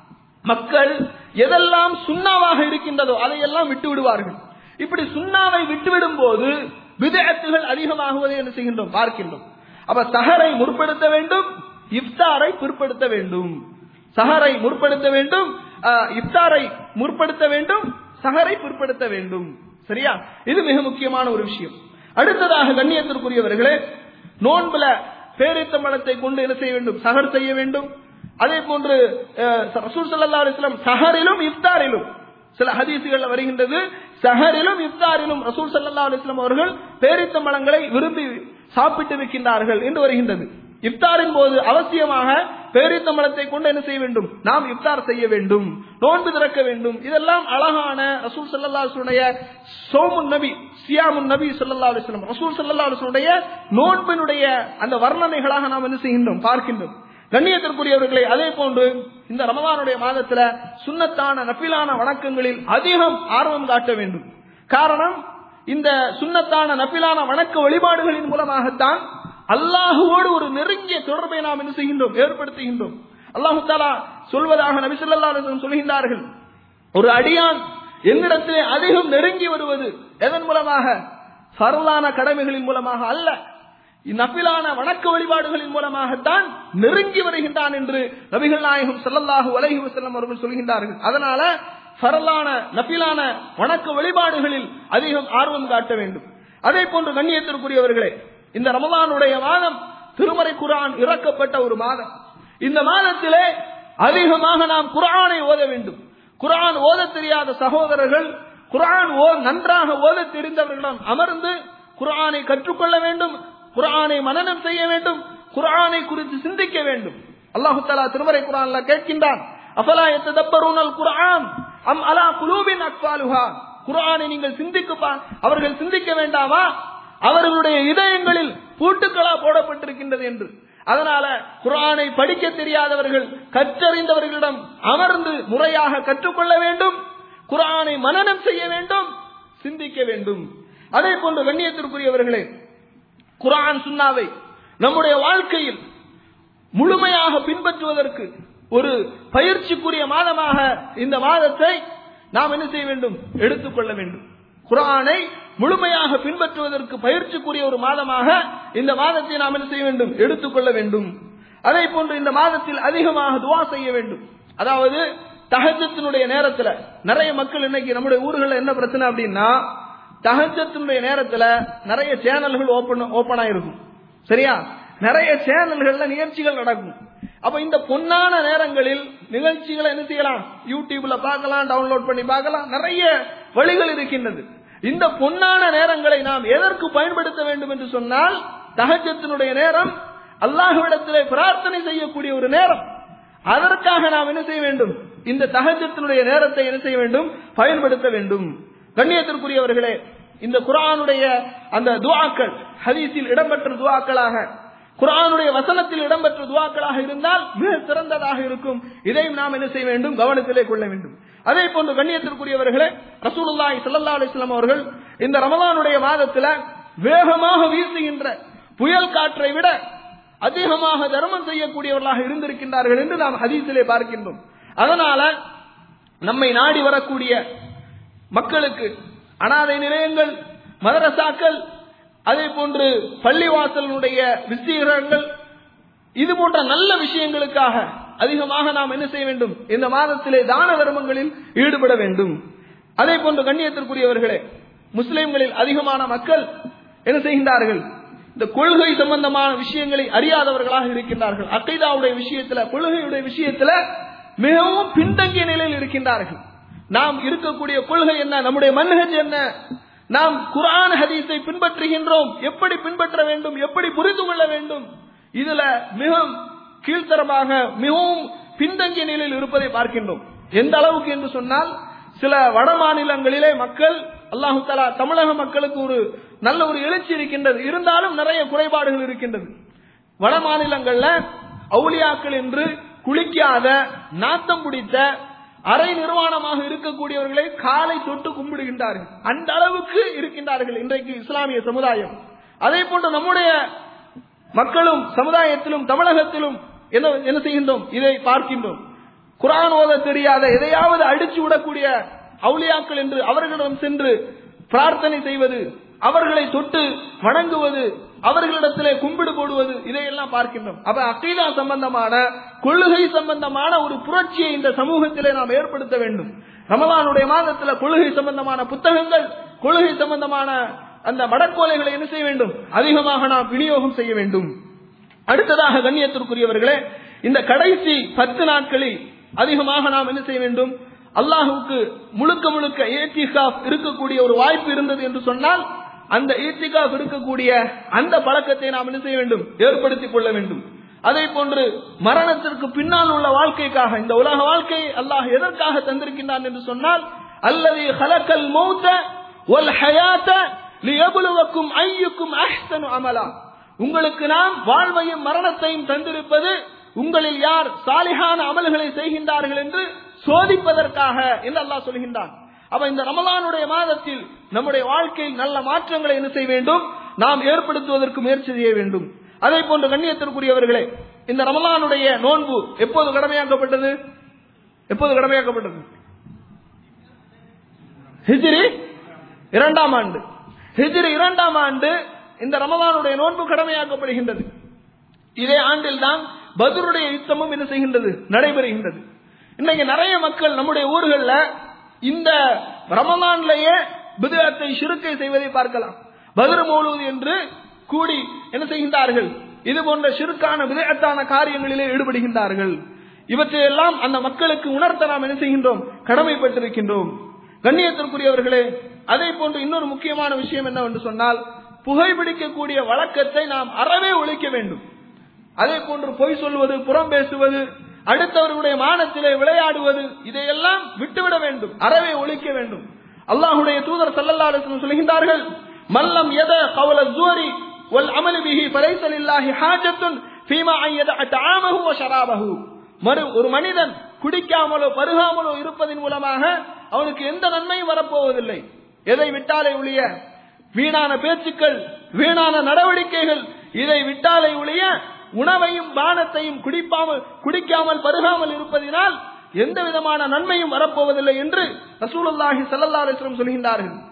மக்கள் எதெல்லாம் சுண்ணாவாக இருக்கின்றதோ அதையெல்லாம் விட்டு விடுவார்கள் இப்படி சுண்ணாவை விட்டுவிடும் போது விதத்துகள் அதிகமாகுவதை என்ன செய்கின்றோம் பார்க்கின்றோம் அப்ப சஹரை முற்படுத்த வேண்டும் இஃப்தாரை பிற்படுத்த வேண்டும் சஹரை முற்படுத்த வேண்டும் ஆஹ், இஃப்தாரை முற்படுத்த வேண்டும் சஹரை பிற்படுத்த வேண்டும் சரியா இது மிக முக்கியமான ஒரு விஷயம் அடுத்ததாக கண்ணியத்திற்குரியவர்களே நோன்புல பேரித்தம்பழத்தை கொண்டு என்ன செய்ய வேண்டும் சஹர் செய்ய வேண்டும் அதே போன்று அஹ், ரசூல் ஸல்லல்லாஹு அலைஹி வஸல்லம் சஹரிலும் இஃப்தாரிலும் சில ஹதீசுகள்ல வருகின்றது சஹரிலும் இஃப்தாரிலும் ரசூல் ஸல்லல்லாஹு அலைஹி வஸல்லம் அவர்கள் பேரித்தம்பழங்களை விரும்பி சாப்பிட்டு இருக்கின்றார்கள் என்று வருகின்றது இஃப்தாரின் போது அவசியமாக பேரித்தம்பழத்தை கொண்டு என்ன செய்ய வேண்டும் நாம் இஃப்தார் செய்ய வேண்டும் நோன்பு திறக்க வேண்டும் இதெல்லாம் அழகான ரசூல் ஸல்லல்லாஹு அலைஹி வஸல்லம் சோமுன் நபி சியாமுன் நபி ஸல்லல்லாஹு அலைஹி வஸல்லம் ரசூல் ஸல்லல்லாஹு அலைஹி வஸல்லம் நோன்பினுடைய அந்த வர்ணனைகளாக நாம் என்ன செய்கின்றோம் பார்க்கின்றோம் கண்ணியத்திற்குரியவர்களை அதே போன்று இந்த ரமதானுடைய மாதத்துல சுன்னத்தான நபிலான வணக்கங்களில் அதிகம் ஆர்வம் காட்ட வேண்டும் காரணம் இந்த சுன்னத்தான நபிலான வணக்க வழிபாடுகளின் மூலமாகத்தான் அல்லாஹுவோடு ஒரு நெருங்கிய தொடர்பை நாம் என்ன செய்கின்றோம் ஏற்படுத்துகின்றோம் அல்லாஹு தாலா சொல்வதாக நபி ஸல்லல்லாஹு அலைஹி வஸல்லம் சொல்கின்றார்கள் ஒரு அடியான் என்னிடத்திலே அதிகம் நெருங்கி வருவது எதன் மூலமாக ஃபர்லான கடமைகளின் மூலமாக அல்ல நபிலான வணக்க வழிபாடுகளின் மூலமாகத்தான் நெருங்கி வருகின்றான் என்று நபிகள் நாயகம் ஸல்லல்லாஹு அலைஹி வஸல்லம் அவர்கள் சொல்கின்றார்கள் அதனால ஃபரலான நபிலான வணக்க வழிபாடுகளில் அதிகம் ஆர்வம் காட்ட வேண்டும் அதே போன்று கண்ணியத்திற்குரியவர்களே இந்த ரமலானுடைய மாதம் திருமறை குர்ஆன் இறக்கப்பட்ட ஒரு மாதம் இந்த மாதத்திலே அதிகமாக நாம் குர்ஆனை ஓத வேண்டும் குர்ஆன் ஓத தெரியாத சகோதரர்கள் குர்ஆன் ஓ நன்றாக ஓத தெரிந்தவர்களிடம் அமர்ந்து குர்ஆனை கற்றுக்கொள்ள வேண்டும் குர்ஆனை மனனம் செய்ய வேண்டும் குர்ஆனை குறித்து சிந்திக்க வேண்டும் அல்லாஹு தஆலா திருமறை குர்ஆன்ல கேட்கின்றான் அஃபலா யத்ததப்பரூனல் குர்ஆன் அம் அலா குலூபின் அக்ஃபாலுஹா குர்ஆனை நீங்கள் சிந்திக்க அவர்கள் சிந்திக்க வேண்டாமா அவர்களுடைய இதயங்களில் பூட்டுக்களா போடப்பட்டிருக்கின்றது என்று அதனால குர்ஆனை படிக்க தெரியாதவர்கள் கற்றறிந்தவர்களிடம் அமர்ந்து முறையாக கற்றுக்கொள்ள வேண்டும் குர்ஆனை மனனம் செய்ய வேண்டும் சிந்திக்க வேண்டும் அதே போன்று கண்ணியத்திற்குரியவர்களே குர்ஆன் சுன்னாவை நம்முடைய வாழ்க்கையில் முழுமையாக பின்பற்றுவதற்கு ஒரு பயிற்சிக்குரிய மாதமாக இந்த மாதத்தை நாம் என்ன செய்ய வேண்டும் எடுத்துக்கொள்ள வேண்டும் குரானை முழுமையாக பின்பற்றுவதற்கு பயிற்சிக்குரிய ஒரு மாதமாக இந்த மாதத்தை நாம் என்ன செய்ய வேண்டும் எடுத்துக்கொள்ள வேண்டும் அதே போன்று இந்த மாதத்தில் அதிகமாக துவா செய்ய வேண்டும் அதாவது தஹஜத்தினுடைய நேரத்துல நிறைய மக்கள் இன்னைக்கு நம்முடைய ஊர்களில் என்ன பிரச்சனை அப்படின்னா தஹஜத்தினுடைய நேரத்துல நிறைய சேனல்கள் ஓபன் ஓபன் ஆயிருக்கும் சரியா நிறைய சேனல்கள்ல நிகழ்ச்சிகள் நடக்கும் அப்ப இந்த பொன்னான நேரங்களில் நிகழ்ச்சிகளை என்ன செய்யலாம் யூடியூப்ல பார்க்கலாம் டவுன்லோட் பண்ணி பார்க்கலாம் நிறைய வழிகள் இருக்கின்றது இந்த பொன்னான நேரங்களை நாம் எதற்கு பயன்படுத்த வேண்டும் என்று சொன்னால் தஹஜத்தினுடைய நேரம் அல்லாஹ்விடத்திலே பிரார்த்தனை செய்யக்கூடிய ஒரு நேரம் அதற்காக நாம் என்ன செய்ய வேண்டும் இந்த தஹஜத்தினுடைய நேரத்தை என்ன செய்ய வேண்டும் பயன்படுத்த வேண்டும் கண்ணியத்திற்குரியவர்களே இந்த குரானுடைய அந்த துவாக்கள் ஹதீஸில் இடம்பெற்ற துவாக்களாக குரானுடைய வசனத்தில் இடம்பெற்ற துவாக்களாக இருந்தால் மிக சிறந்ததாக இருக்கும் இதையும் நாம் என்ன செய்ய வேண்டும் கவனத்திலே கொள்ள வேண்டும் அதே போன்று கண்ணியத்திற்குரியவர்களே ரசூலுல்லாஹி ஸல்லல்லாஹு அலைஹி வஸல்லம் அவர்கள் இந்த ரமலானுடைய மாதத்துல வேகமாக வீசுகின்ற புயல் காற்றை விட அதிகமாக தர்மம் செய்யக்கூடியவர்களாக இருந்திருக்கின்றார்கள் என்று நாம் ஹதீஸிலே பார்க்கின்றோம் அதனால நம்மை நாடி வரக்கூடிய மக்களுக்கு அனாதை நிலையங்கள் மதரசாக்கள் அதே போன்று பள்ளிவாசலுடைய விசீகரங்கள் இது போன்ற நல்ல விஷயங்களுக்காக அதிகமாக நாம் என்ன செய்ய வேண்டும் இந்த மாதத்திலே தான தர்மங்களில் ஈடுபட வேண்டும் அதே போன்று கண்ணியத்திற்குரியவர்களே முஸ்லிம்களில் அதிகமான மக்கள் என்ன செய்கின்றார்கள் இந்த கொள்கை சம்பந்தமான விஷயங்களை அறியாதவர்களாக இருக்கின்றார்கள் அக்கைதாவுடைய விஷயத்துல கொள்கையுடைய விஷயத்துல மிகவும் பின்தங்கிய நிலையில் இருக்கின்றார்கள் நாம் இருக்கக்கூடிய கொள்கை என்ன நம்முடைய மன்ஹஜ் என்ன நாம் குரான் ஹதீஸை பின்பற்றுகின்றோம் எப்படி பின்பற்ற வேண்டும் எப்படி புரிந்து கொள்ள வேண்டும் இதுல மிகவும் கீழ்த்தரமாக மிகவும் பின்தங்கிய நிலையில் இருப்பதை பார்க்கின்றோம் எந்த அளவுக்கு என்று சொன்னால் சில வட மாநிலங்களிலே மக்கள் அல்லாஹு தலா தமிழக மக்களுக்கு ஒரு நல்ல ஒரு எழுச்சி இருக்கின்றது இருந்தாலும் நிறைய குறைபாடுகள் இருக்கின்றது வட மாநிலங்கள்ல அவுலியாக்கள் என்று குளிக்காத நாத்தம் பிடித்த அரை நிர்வாணமாக இருக்கக்கூடியவர்களை காலை தொட்டு கும்பிடுகின்றார்கள் அந்த அளவுக்கு இருக்கின்றார்கள் இன்றைக்கு இஸ்லாமிய சமுதாயம் அதே போன்று நம்முடைய மக்களும் சமுதாயத்திலும் தமிழகத்திலும் என்ன என்ன செய்கின்றோம் இதை பார்க்கின்றோம் குரான் ஓத தெரியாத எதையாவது அடிச்சு விடக்கூடிய அவுளியாக்கள் என்று அவர்களிடம் சென்று பிரார்த்தனை செய்வது அவர்களை தொட்டு வணங்குவது அவர்களிடத்திலே கும்பிடு போடுவது இதையெல்லாம் பார்க்கின்றோம் அப்ப அக்கீதா சம்பந்தமான கொள்கை சம்பந்தமான ஒரு புரட்சியை இந்த சமூகத்திலே நாம் ஏற்படுத்த வேண்டும் ரமலானுடைய மாதத்துல கொள்கை சம்பந்தமான புத்தகங்கள் கொள்கை சம்பந்தமான அந்த மடக்கோலைகளை என்ன செய்ய வேண்டும் அதிகமாக நாம் விநியோகம் செய்ய வேண்டும் அடுத்ததாக கண்ணியத்திற்குரியவர்களே இந்த கடைசி பத்து நாட்களில் அதிகமாக நாம் என்ன செய்ய வேண்டும் அல்லாஹுக்கு முழுக்க முழுக்க ஏத்திகாஃப் இருக்கக்கூடிய ஒரு வாய்ப்பு இருந்தது என்று சொன்னால் அந்த ஏத்திகாஃப் இருக்கக்கூடிய அந்த பழக்கத்தை நாம் என்ன செய்ய வேண்டும் ஏற்படுத்திக் கொள்ள வேண்டும் அதே போன்று மரணத்திற்கு பின்னால் உள்ள வாழ்க்கைக்காக இந்த உலக வாழ்க்கையை அல்லாஹ் எதற்காக தந்திருக்கின்றான் என்று சொன்னால் அல்லது ஹலக்கல் மௌத்த ஒல் ஹயாத்த லியபுலுவக்கும் ஐயுக்கும் அஹ்சனு அமலா உங்களுக்கு நாம் வாழ்வையும் மரணத்தையும் தந்திருப்பது உங்களில் யார் சாலிகான அமல்களை செய்கின்றார்கள் என்று சோதிப்பதற்காக என்று அல்லாஹ் சொல்கின்றான் அப்ப இந்த ரமலானுடைய மாதத்தில் நம்முடைய வாழ்க்கையில் நல்ல மாற்றங்களை என்ன செய்ய வேண்டும் நாம் ஏற்படுத்துவதற்கு முயற்சி செய்ய வேண்டும் அதே போன்று கண்ணியத்திற்குரியவர்களே இந்த ரமலானுடைய நோன்பு எப்போது கடமையாக்கப்பட்டது எப்போது கடமையாக்கப்பட்டது ஹிஜ்ரி இரண்டாம் ஆண்டு ஹிஜ்ரி இரண்டாம் ஆண்டு இந்த ரமலானுடைய நோன்பு கடமையாக்கப்படுகின்றது இதே ஆண்டில் தான் பத்ருடைய யுத்தமும் என்ன செய்கின்றது நடைபெறுகின்றது இன்னைக்கு நிறைய மக்கள் நம்முடைய ஊர்களில் இந்த ரமலான்லேயே பிதுகத்தை சிறுக்கை செய்வதை பார்க்கலாம் பத்ரு மௌலூத் என்று கூடி என்ன செய்கின்றார்கள் இது போன்ற சிறுக்கான விதத்தான காரியங்களிலே ஈடுபடுகின்றார்கள் இவற்றையெல்லாம் அந்த மக்களுக்கு உணர்த்த நாம் என்ன செய்கின்றோம் கடமைப்பட்டிருக்கின்றோம் கண்ணியத்திற்குரியவர்களே அதே போன்று இன்னொரு முக்கியமான விஷயம் என்னவென்று சொன்னால் புகைப்பிடிக்கக்கூடிய வழக்கத்தை நாம் அறவே ஒழிக்க வேண்டும் அதே போன்று பொய் சொல்வது புறம் பேசுவது அடுத்தவர்களுடைய மானத்திலே விளையாடுவது இதையெல்லாம் விட்டுவிட வேண்டும் அறவே ஒழிக்க வேண்டும் அல்லாஹுடைய தூதர் சல்லல்லா அலிஸ்லம் சொல்கின்றார்கள் மல்லம் எத கவல ஜூரி வல் அமலி பிஹி பரைசல் இல்லாஹி ஹாஜத்துன் ஃபீமா ஐயத அத்தாமஹு வ ஷராபஹு மறு ஒரு மனிதன் குடிக்காமலோ பருகாமலோ இருப்பதன் மூலமாக அவனுக்கு எந்த நன்மையும் வரப்போவதில்லை எதை விட்டாலே ஒழிய வீணான பேச்சுக்கள் வீணான நடவடிக்கைகள் இதை விட்டாலே ஒழிய உணவையும் பானத்தையும் குடிப்பாமல் குடிக்காமல் பருகாமல் இருப்பதினால் எந்த விதமான நன்மையும் வரப்போவதில்லை என்று ரசூலுல்லாஹி ஸல்லல்லாஹு அலைஹி வஸல்லம் சொல்கின்றார்கள்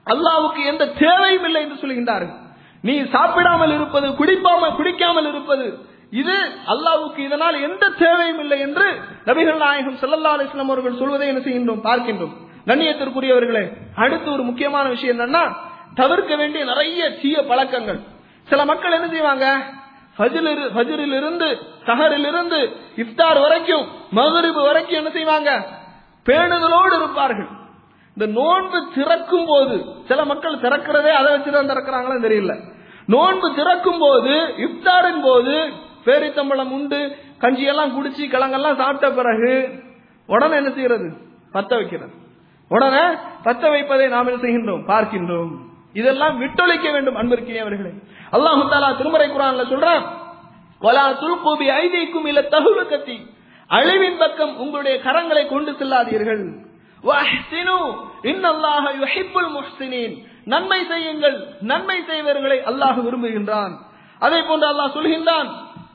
அல்லாவுக்கு எந்த தேவையும் இல்லை என்று சொல்கின்றார்கள் நீ சாப்பிடாமல் இருப்பது குடிப்பாமல் குடிக்காமல் இருப்பது இது அல்லாவுக்கு இதனால் எந்த தேவையும் இல்லை என்று நபிகள் நாயகம் ஸல்லல்லாஹு அலைஹி வஸல்லம் அவர்கள் சொல்வதை என்ன செய்கின்றோம் பார்க்கின்றோம் கண்ணியத்திற்குரியவர்களே அடுத்து ஒரு முக்கியமான விஷயம் என்னன்னா தவிர்க்க வேண்டிய நிறைய தீய பழக்கங்கள் சில மக்கள் என்ன செய்வாங்க ஃபஜ்ரில் ஃபஜ்ரில் இருந்து சஹரில் இருந்து இஃப்தார் வரைக்கும் மகரிபு வரைக்கும் என்ன செய்வாங்க பேணுதலோடு இருப்பார்கள் இந்த நோன்பு திறக்கும் போது சில மக்கள் திறக்கிறதே அதை வச்சுதான் திறக்கிறாங்களோ தெரியல நோன்பு திறக்கும் போது இஃப்தாரின் போது பேரித்தம்பளம் உண்டு கஞ்சியெல்லாம் குடிச்சு கிழங்கெல்லாம் சாப்பிட்ட பிறகு உடனே என்ன செய்யறது பத்த வைக்கிறது உடனே பத்த வைப்பதை நாம் என்ன செய்கின்றோம் பார்க்கின்றோம் இதெல்லாம் விட்டொழிக்க வேண்டும் அன்பிற்கினியவர்களே அல்லாஹு தாலா திருமறை குரான்ல சொல்றான் வலா துல்கூபி ஐதீக்கும் இல்ல தகுலுக்கத்தி அழிவின் பக்கம் உங்களுடைய கரங்களை கொண்டு செல்லாதீர்கள் வஹ்சினு இன்னல்லாஹ யுஹிப்புல் முஹ்சினீன் நன்மை செய்யுங்கள் நன்மை செய்வர்களை அல்லாஹ் விரும்புகின்றான் அதே போன்று அல்லாஹ் சொல்கின்றான்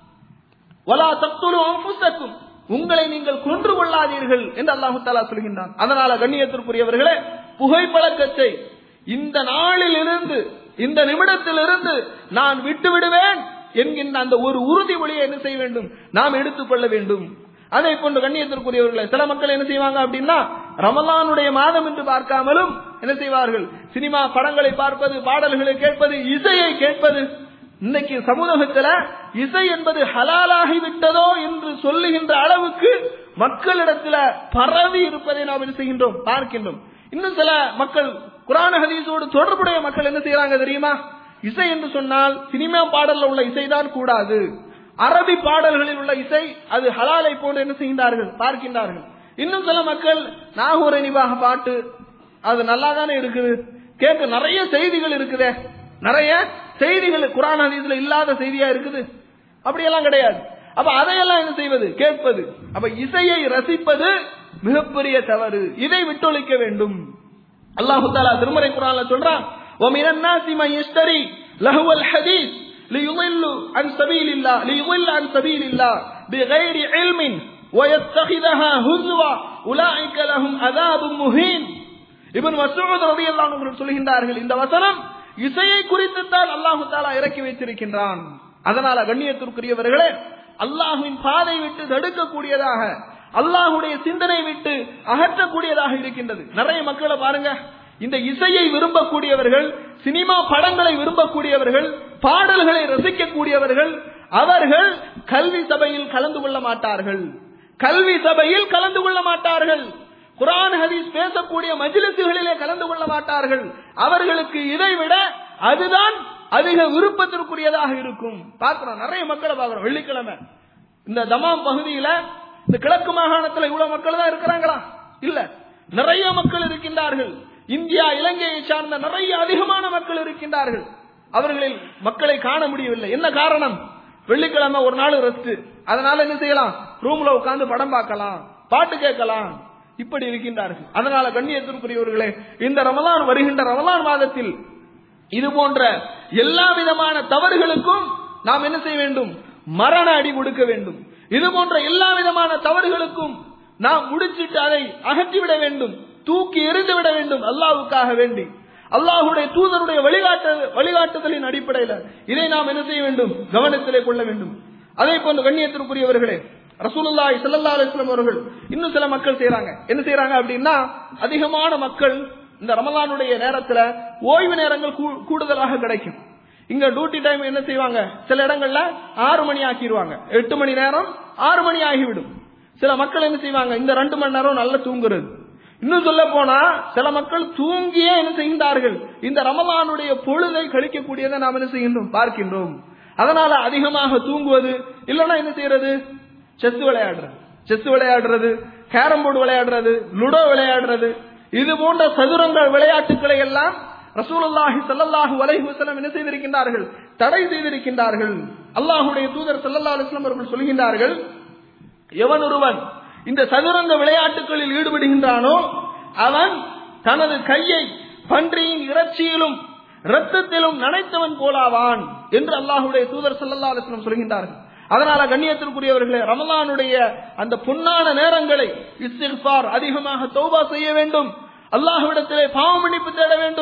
வலா தக்துலு அன்ஃபுஸக்கும் உங்களை நீங்கள் கொன்று கொள்ளாதீர்கள் என்று அல்லாஹு தாலா சொல்கின்றான் அதனால கண்ணியத்திற்குரியவர்களே புகைப்பழக்கத்தை இந்த நாளில் இருந்து இந்த நிமிடத்திலிருந்து நான் விட்டு விடுவேன் என்கின்ற அந்த ஒரு உறுதிமொழியை என்ன செய்ய வேண்டும் நாம் எடுத்துக்கொள்ள வேண்டும் அதே போன்று கண்ணியத்திற்குரியவர்களை சில மக்கள் என்ன செய்வாங்க அப்படின்னா ரமலானுடைய மாதம் என்று பார்க்காமலும் என்ன செய்வார்கள் சினிமா படங்களை பார்ப்பது பாடல்களை கேட்பது இசையை கேட்பது இன்னைக்கு சமூகத்துல இசை என்பது ஹலாலாகி விட்டதோ என்று சொல்லுகின்ற அளவுக்கு மக்களிடத்துல பரவி இருப்பதை நாம் என்ன செய்கின்றோம் பார்க்கின்றோம் இன்னும் சில மக்கள் குரான ஹதீஸோடு தொடர்புடைய மக்கள் என்ன செய்யறாங்க தெரியுமா இசை என்று சொன்னால் சினிமா பாடல்ல உள்ள இசைதான் கூடாது அரபி பாடல்களில் உள்ள இசை அது ஹலாலை போன்று என்ன செய்கின்றார்கள் பார்க்கின்றார்கள் இன்னும் சில மக்கள் நாகூர நிவாக பாட்டு அது நல்லா தானே இருக்குது கேட்க நிறைய செய்திகள் இருக்குதே நிறைய செய்திகள் குரான் ஹதீஸ்ல இல்லாத செய்தியா இருக்குது அப்படியெல்லாம் கிடையாது அப்ப அதையெல்லாம் என்ன செய்வது கேட்பது அப்ப இசையை ரசிப்பது மிகப்பெரிய தவறு இதை விட்டொழிக்க வேண்டும் அல்லாஹு தாலா திருமறை குரான்ல சொல்றான் وَمِنَ النَّاسِ مَن يَشْتَرِي لَهْوَ الْحَدِيثِ لِيُضِلُّ عَن سَبِيلِ اللَّهِ لِيُضِلَّ عَن سَبِيلِ اللَّهِ بِغَيْرِ عِلْمٍ وَيَتَّخِذَهَا هُزُوًا أُولَئِكَ لَهُمْ عَذَابٌ مُهِينٌ இப்னு மஸ்ஊத் ரலியல்லாஹு அன்ஹு சொல்கின்றார்கள் இந்த வசனம் இசையை குறித்துத்தான் அல்லாஹு தாலா இறக்கி வைத்திருக்கின்றான் அதனால கண்ணியத்திற்குரியவர்களே அல்லாஹுவின் பாதை விட்டு தடுக்கக்கூடியதாக அல்லாஹுடைய சிந்தனை விட்டு அகற்றக்கூடியதாக இருக்கின்றது நிறைய மக்களை பாருங்க இந்த இசையை விரும்பக்கூடியவர்கள் சினிமா படங்களை விரும்பக்கூடியவர்கள் பாடல்களை ரசிக்கக்கூடியவர்கள் அவர்கள் கல்வி சபையில் கலந்து கொள்ள மாட்டார்கள் கல்வி சபையில் கலந்து கொள்ள மாட்டார்கள் குரான் ஹதீஸ் பேசக்கூடிய மஜிலிசுகளிலே கலந்து கொள்ள மாட்டார்கள் அவர்களுக்கு இதை விட அதுதான் அதிக விருப்பத்திற்குரியதாக இருக்கும் பார்க்கிறோம் நிறைய மக்களை பார்க்கிறோம் வெள்ளிக்கிழமை இந்த தமாம் பகுதியில இந்த கிழக்கு மாகாணத்துல இவ்வளவு மக்கள் தான் இருக்கிறாங்களா இல்ல நிறைய மக்கள் இருக்கின்றார்கள் இந்தியா இலங்கையை சார்ந்த நிறைய அதிகமான மக்கள் இருக்கின்றார்கள் அவர்களில் மக்களை காண முடியவில்லை என்ன காரணம் வெள்ளிக்கிழமை ஒரு நாள் ரெஸ்ட் அதனால என்ன செய்யலாம் ரூம்ல உட்கார்ந்து படம் பார்க்கலாம் பாட்டு கேட்கலாம் இப்படி இருக்கின்றார்கள் அதனால கண்ணியத்திற்குரியவர்களே இந்த ரமலான் வருகின்ற ரமலான் மாதத்தில் இது போன்ற எல்லா விதமான தவறுகளுக்கும் நாம் என்ன செய்ய வேண்டும் மரண அடி கொடுக்க வேண்டும் இது போன்ற எல்லா விதமான தவறுகளுக்கும் நாம் முடிச்சிட்டு அதை அகற்றிவிட வேண்டும் தூக்கி எறிந்து விட வேண்டும் அல்லாவுக்காக வேண்டி அல்லாஹுடைய தூதருடைய வழிகாட்டு வழிகாட்டுதலின் அடிப்படையில் இதை நாம் என்ன செய்ய வேண்டும் கவனத்திலே கொள்ள வேண்டும் அதே போன்று கண்ணியத்திற்குரியவர்களே ரசூலுல்லாஹி ஸல்லல்லாஹு அலைஹி வஸல்லம் அவர்கள் இன்னும் சில மக்கள் செய்றாங்க என்ன செய்றாங்க அப்படின்னா அதிகமான மக்கள் இந்த ரமலானுடைய நேரத்துல ஓய்வு நேரங்கள் கூ- கூடுதலாக கிடைக்கும் இங்க டியூட்டி டைம் என்ன செய்வாங்க சில இடங்கள்ல ஆறு மணி ஆக்கிடுவாங்க எட்டு மணி நேரம் ஆறு மணி ஆகிவிடும் சில மக்கள் என்ன செய்வாங்க இந்த ரெண்டு மணி நேரம் நல்லா தூங்குறது இன்னும் சொல்ல போனா சில மக்கள் தூங்கியே என்ன செய்கின்றார்கள் இந்த ரமலானுடைய பொழுதை கழிக்கக்கூடியதை நாம் என்ன செய்கின்றோம் பார்க்கின்றோம் அதனால அதிகமாக தூங்குவது இல்லைன்னா என்ன செய்யறது செஸ் விளையாடுறது செஸ் விளையாடுறது கேரம் போர்டு விளையாடுறது லுடோ விளையாடுறது இது போன்ற சதுரங்க விளையாட்டுகளை எல்லாம் ரசூலுல்லாஹி ஸல்லல்லாஹு அலைஹி வஸல்லம் என்ன செய்திருக்கின்றார்கள் தடை செய்திருக்கின்றார்கள் அல்லாஹ்வுடைய தூதர் ஸல்லல்லாஹு அலைஹி வஸல்லம் அவர்கள் சொல்கின்றார்கள் எவன் ஒருவன் இந்த சதுரங்க விளையாட்டுகளில் ஈடுபடுகின்றானோ அவன் தனது கையை பன்றியின் இறைச்சியிலும் இரத்தத்திலும் நனைத்தவன் போலாவான் என்று அல்லாஹுடைய தூதர் ஸல்லல்லாஹு அலைஹி வஸல்லம் சொல்கின்றார்கள் அதனால கண்ணியத்திற்குரியவர்களே ரமலானுடைய அந்த பொன்னான நேரங்களை இஸ்திக்பார் அதிகமாக தௌபா செய்ய வேண்டும் அல்லாஹ்விடத்திலே பாவ மன்னிப்பு தேட வேண்டும்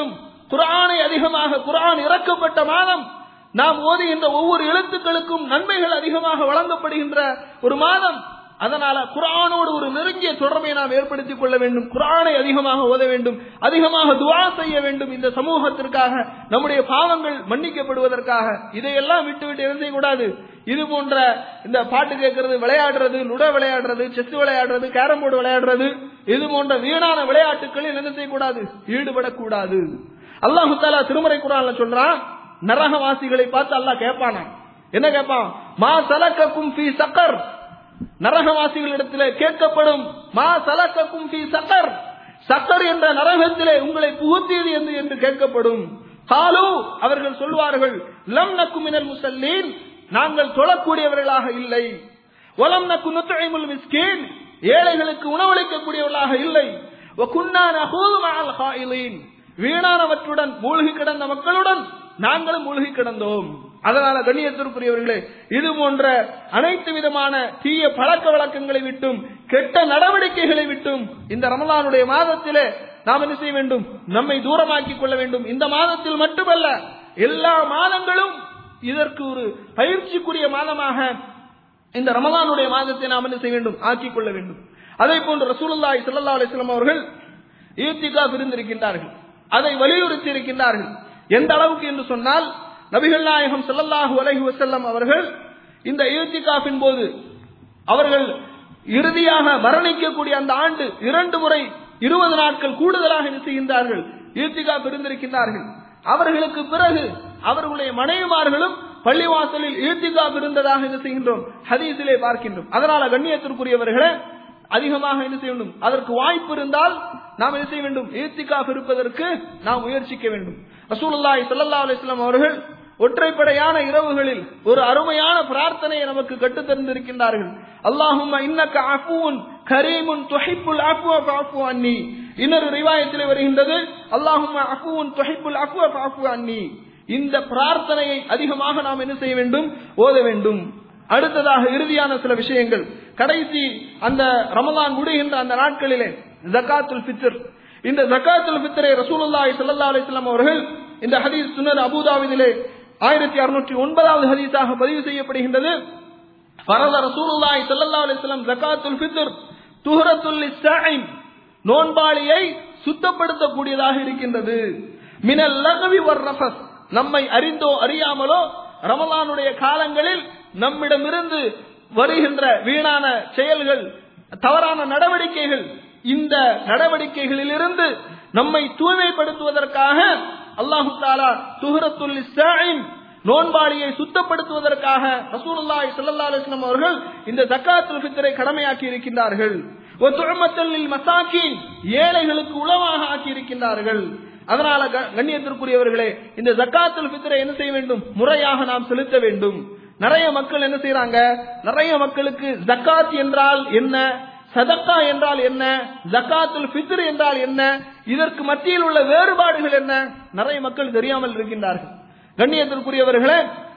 குர்ஆனை அதிகமாக குர்ஆன் இறக்கப்பட்ட மாதம் நாம் ஓதுகின்ற ஒவ்வொரு எழுத்துக்களுக்கும் நன்மைகள் அதிகமாக வழங்கப்படுகின்ற ஒரு மாதம் அதனால குர்ஆனோடு ஒரு நெருங்கிய தொடர்பை நாம் ஏற்படுத்திக் கொள்ள வேண்டும் குர்ஆனை அதிகமாக ஓத வேண்டும் அதிகமாக துஆ செய்ய வேண்டும் இந்த சமூகத்திற்காக நம்முடைய பாவங்கள் மன்னிக்கப்படுவதற்காக இதையெல்லாம் விட்டு விட்டு என்ன செய்யக்கூடாது இது போன்ற இந்த பாட்டு கேட்கறது விளையாடுறது லுட விளையாடுறது செஸ் விளையாடுறது கேரம் போர்டு விளையாடுறது இது போன்ற வீணான விளையாட்டுகளில் என்ன செய்யக்கூடாது ஈடுபடக்கூடாது அல்லாஹு தாலா திருமறை குரான்ல சொல்றான் நரகவாசிகளை பார்த்து அல்லாஹ் கேட்பானா என்ன கேட்பான் மா சலக்கக்கும் ஃபீ சக்கர் நரகவாசிகளிடத்திலே கேட்கப்படும் மா சலக்கக்கும் ஃபீ சக்கர் சக்கர் என்ற நரகத்திலே உங்களை புகுத்தியது என்று என்று கேட்கப்படும் காலு அவர்கள் சொல்வார்கள் லம் நக்கு மினல் முசல்லீன் நாங்கள் தொழக்கூடியவர்களாக இல்லை ஒலம் நக்கு நுத்துழைமுல் மிஸ்கீன் ஏழைகளுக்கு உணவளிக்கக்கூடியவர்களாக இல்லை وَكُنَّا نَخُوضُ مَعَ الْخَائِضِينَ வீணானவற்றுடன் மூழ்கி கிடந்த மக்களுடன் நாங்களும் மூழ்கி கிடந்தோம் அதனால கண்ணியத்திற்குரியவர்களே இது போன்ற அனைத்து விதமான தீய பழக்க வழக்கங்களை விட்டும் கெட்ட நடவடிக்கைகளை விட்டும் இந்த ரமலானுடைய மாதத்திலே நாம் என்ன செய்ய வேண்டும் நம்மை தூரமாக்கிக் கொள்ள வேண்டும் இந்த மாதத்தில் மட்டுமல்ல எல்லா மாதங்களும் இதற்கு ஒரு பயிற்சிக்குரிய மாதமாக இந்த ரமலானுடைய மாதத்தை நாம் என்ன செய்ய வேண்டும் ஆக்கிக் கொள்ள வேண்டும் அதே போன்று ரசூலுல்லாஹி ஸல்லல்லாஹு அலைஹி வஸல்லம் அவர்கள் ஈத்திகாஃப் இருந்திருக்கின்றார்கள் அதை வலியுறுத்தி இருக்கின்றார்கள் எந்த அளவுக்கு என்று சொன்னால் நபிகள் நாயகம் ஸல்லல்லாஹு அலைஹி வஸல்லம் அவர்கள் இந்த ஈத்திகாஃபின் போது அவர்கள் இறுதியாக மரணிக்கக்கூடிய அந்த ஆண்டு இரண்டு முறை இருபது நாட்கள் கூடுதலாக என்ன செய்கின்றார்கள் ஈத்திகாஃப் இருந்திருக்கின்றார்கள் அவர்களுக்கு பிறகு அவர்களுடைய மனைவிமார்களும் பள்ளிவாசலில் ஈத்திகாஃப் இருந்ததாக என்ன செய்கின்றோம் ஹதீஸிலே பார்க்கின்றோம் அதனால கண்ணியத்திற்குரியவர்களே அதிகமாக என்ன செய்ய வேண்டும் அதற்கு வாய்ப்பு இருந்தால் நாம் என்ன செய்ய வேண்டும் ஈத்திகாஃப் இருப்பதற்கு நாம் முயற்சிக்க வேண்டும் ரசூலுல்லாஹி ஸல்லல்லாஹு அலைஹி வஸல்லம் அவர்கள் ஒற்றைப்படையான இரவுகளில் ஒரு அருமையான பிரார்த்தனையை நமக்கு கற்றுத் தந்திருக்கின்றார்கள் அல்லாஹும்ம இன்னக்க அஃபூன் கரீமுன் துஹிப்புல் அஃப்வ ஃபஅஃபு அன்னி இன்னொரு ரிவாயத்திலே வருகின்றது அல்லாஹும்ம அஃபூன் துஹிப்புல் அஃப்வ ஃபஅஃபு அன்னி இந்த பிரார்த்தனையை அதிகமாக நாம் என்ன செய்ய வேண்டும் ஓத வேண்டும் அடுத்ததாக இறுதியான சில விஷயங்கள் கடைசி அந்த ரமலான் முடிகின்ற அந்த நாட்களிலே ஜகாத்துல் ஃபித்ர் இந்த ஜகாத்துல் ஃபித்ரை ரசூலுல்லாஹி ஸல்லல்லாஹு அலைஹி வஸல்லம் அவர்கள் இந்த ஹதீஸ் சுனர் அபூதாவிதிலே ஆயிரத்தி அறுநூற்றி ஒன்பதாவது ஹதீஸாக பதிவு செய்யப்படுகின்றது ஃபரத ரசூலுல்லாஹி ஸல்லல்லாஹு அலைஹி வஸல்லம் ஜகாத்துல் ஃபித்ர் துஹரத்துல் லிஸ்ஸாயிம் நோன்பாளியை சுத்தப்படுத்தக்கூடியதாக இருக்கின்றது மினல் லகவி வர் ரஃபஸ் நம்மை அறிந்தோ அறியாமலோ ரமலானுடைய காலங்களில் நம்மிடமிருந்து வருகின்ற வீணான செயல்கள் தவறான நடவடிக்கைகள் இந்த நடவடிக்கைகளிலிருந்து நம்மை தூய்மைப்படுத்துவதற்காக அல்லாஹு தாலா துஹரத்துல் இஸ்ஸாயிம் நோன்பாளியை சுத்தப்படுத்துவதற்காக ரசூலுல்லாஹி ஸல்லல்லாஹு அலைஹி வஸல்லம் அவர்கள் இந்த ஜக்காத்துல் ஃபித்ரை கடமையாக்கி இருக்கின்றார்கள் ஒத்துழமத்தல் மசாக்கின் ஏழைகளுக்கு உளவாக ஆக்கி இருக்கின்றார்கள் அதனால க- கண்ணியத்திற்குரியவர்களே இந்த ஜக்காத்துல் ஃபித்ரை என்ன செய்ய வேண்டும் முறையாக நாம் செலுத்த வேண்டும் நிறைய மக்கள் என்ன செய்யறாங்க நிறைய மக்களுக்கு ஜக்காத் என்றால் என்ன சதக்கா என்றால் என்ன ஜக்காத்துல் ஃபித்ர் என்றால் என்ன இதற்கு மத்தியில் உள்ள வேறுபாடுகள் என்ன நிறைய மக்கள் தெரியாமல் இருக்கின்றார்கள் கண்ணியத்திற்குரியவர்களே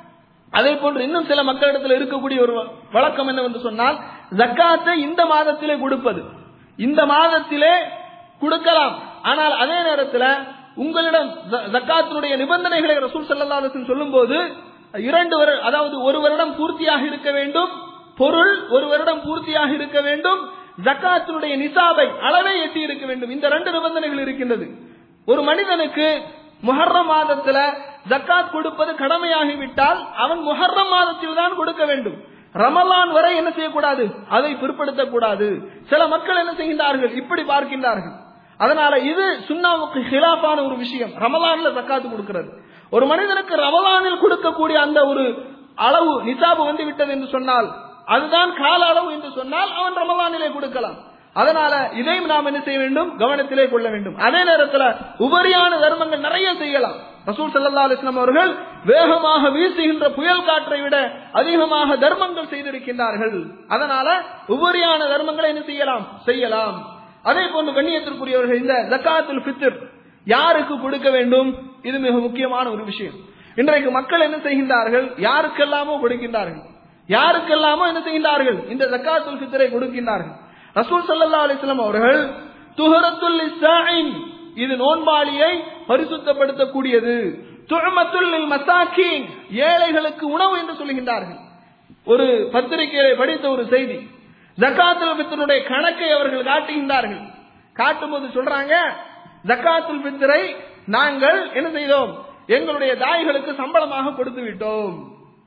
அதே போன்று இன்னும் சில மக்களிடத்தில் இருக்கக்கூடிய ஒரு வழக்கம் என்னவென்று சொன்னால் ஜக்காத்தை இந்த மாதத்திலே கொடுப்பது இந்த மாதத்திலே கொடுக்கலாம் ஆனால் அதே நேரத்தில் உங்களிடம் ஜ- ஜக்காத்தினுடைய நிபந்தனைகளை ரசூல் ஸல்லல்லாஹு அலைஹி வஸல்லம் சொல்லும்போது இரண்டு வருட அதாவது ஒரு வருடம் பூர்த்தியாக இருக்க வேண்டும் பொருள் ஒரு வருடம் பூர்த்தியாக இருக்க வேண்டும் ஜக்காத்தினுடைய நிசாபை அளவை எட்டி இருக்க வேண்டும் இந்த ரெண்டு நிபந்தனைகள் இருக்கின்றது ஒரு மனிதனுக்கு முஹர்ரம் மாதத்துல ஜக்காத் கொடுப்பது கடமையாகிவிட்டால் அவன் முஹர்ரம் மாதத்தில் தான் கொடுக்க வேண்டும் ரமலான் வரை என்ன செய்யக்கூடாது அதை பிற்படுத்தக்கூடாது சில மக்கள் என்ன செய்கின்றார்கள் இப்படி பார்க்கின்றார்கள் அதனால இது சுண்ணாவுக்கு ஹிலாஃபான ஒரு விஷயம் ரமலான்ல ஜக்காத்து கொடுக்கிறது ஒரு மனிதனுக்கு ரமலானில் கொடுக்கக்கூடிய அந்த ஒரு அளவு நிசாபு வந்து விட்டது என்று சொன்னால் அதுதான் கால அளவு என்று சொன்னால் அவன் ரமலானிலே கொடுக்கலாம் அதனால இதையும் நாம் என்ன செய்ய வேண்டும் கவனத்திலே கொள்ள வேண்டும் அதே நேரத்தில் உபரியான தர்மங்கள் நிறைய செய்யலாம் ரசூல் ஸல்லல்லாஹு அலைஹி வஸல்லம் அவர்கள் வேகமாக வீசுகின்ற புயல் காற்றை விட அதிகமாக தர்மங்கள் செய்திருக்கின்றார்கள் அதனால உபரியான தர்மங்களை என்ன செய்யலாம் செய்யலாம் அதே போன்று கண்ணியத்திற்குரியவர்கள் இந்த ஜக்காத்துல் ஃபித்ர் யாருக்கு கொடுக்க வேண்டும் இது மிக முக்கியமான ஒரு விஷயம் இன்றைக்கு மக்கள் என்ன செய்கின்றார்கள் யாருக்கெல்லாமோ கொடுக்கின்றார்கள் யாருக்கெல்லாமோ என்ன செய்கின்றார்கள் இந்த ஜக்காத்துல் ஃபித்ரை கொடுக்கின்றார்கள் ரசூல் ஸல்லல்லாஹு அலைஹி வஸல்லம் அவர்கள் துஹரத்துல் லிஸ்ஸாயிம் இது நோன்பாளியை பரிசுத்தப்படுத்தக்கூடியது துழமத்துல் மசாக்கின் ஏழைகளுக்கு உணவு என்று சொல்லுகின்றார்கள் ஒரு பத்திரிகையை படித்த ஒரு செய்தி ஜக்காத்துல் பித்தனுடைய கணக்கை அவர்கள் காட்டுகின்றார்கள் காட்டும்போது சொல்றாங்க ஜக்காத்துல் பித்தரை நாங்கள் என்ன செய்தோம் எங்களுடைய தாய்களுக்கு சம்பளமாக கொடுத்து விட்டோம்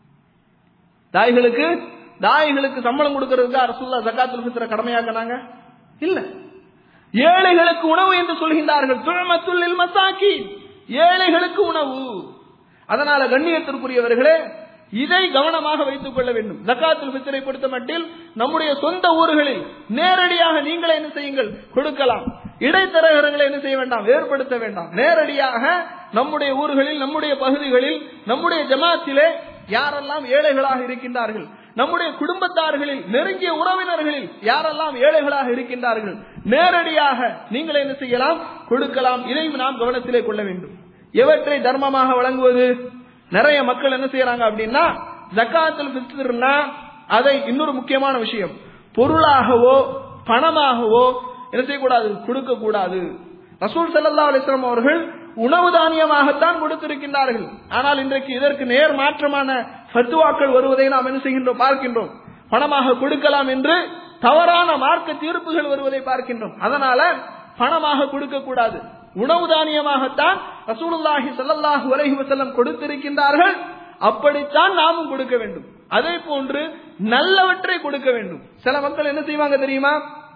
தாய்களுக்கு தாய்களுக்கு சம்பளம் கொடுக்கறதுக்கு அரசுல்லா ஜக்காத்துல் பித்தரை கடமையாக்கினாங்க இல்ல ஏழைகளுக்கு உணவு என்று சொல்கின்றார்கள் துழமத்துல் மசாக்கி ஏழைகளுக்கு உணவு அதனால கண்ணியத்திற்குரியவர்களே இதை கவனமாக வைத்துக் கொள்ள வேண்டும் ஜக்காத்துல் பித்தரை பொறுத்த மட்டில் நம்முடைய சொந்த ஊர்களில் நேரடியாக நீங்களே என்ன செய்யுங்கள் கொடுக்கலாம் இடைத்தரகர்களை என்ன செய்ய வேண்டாம் ஏற்படுத்த வேண்டாம் நேரடியாக நம்முடைய ஊர்களில் நம்முடைய பகுதிகளில் நம்முடைய ஜமாத்திலே யாரெல்லாம் ஏழைகளாக இருக்கின்றார்கள் நம்முடைய குடும்பத்தார்களில் நெருங்கிய உறவினர்களில் யாரெல்லாம் ஏழைகளாக இருக்கின்றார்கள் நேரடியாக நீங்கள் என்ன செய்யலாம் கொடுக்கலாம் இதையும் நாம் கவனத்திலே கொள்ள வேண்டும் எவற்றை தர்மமாக வழங்குவது நிறைய மக்கள் என்ன செய்யறாங்க அப்படின்னா ஜக்காத்தில் பித்ருன்னா அதை இன்னொரு முக்கியமான விஷயம் பொருளாகவோ பணமாகவோ என்ன செய்யக்கூடாது கொடுக்க கூடாது ரசூல் சல்லா அலிஸ்லாம் அவர்கள் உணவு தானியமாகத்தான் கொடுத்திருக்கின்றார்கள் ஆனால் இன்றைக்கு இதற்கு நேர் மாற்றமான ஃபத்துவாக்கள் வருவதை நாம் என்ன செய்கின்றோம் பார்க்கின்றோம் பணமாக கொடுக்கலாம் என்று தவறான மார்க்க தீர்ப்புகள் வருவதை பார்க்கின்றோம் அதனால பணமாக கொடுக்க கூடாது உணவு தானியமாகத்தான் ரசூலுல்லாஹி ஸல்லல்லாஹு அலைஹி வஸல்லம் கொடுத்திருக்கின்றார்கள் அப்படித்தான் நாமும் கொடுக்க வேண்டும் அதே போன்று நல்லவற்றை கொடுக்க வேண்டும் சில மக்கள் என்ன செய்வாங்க தெரியுமா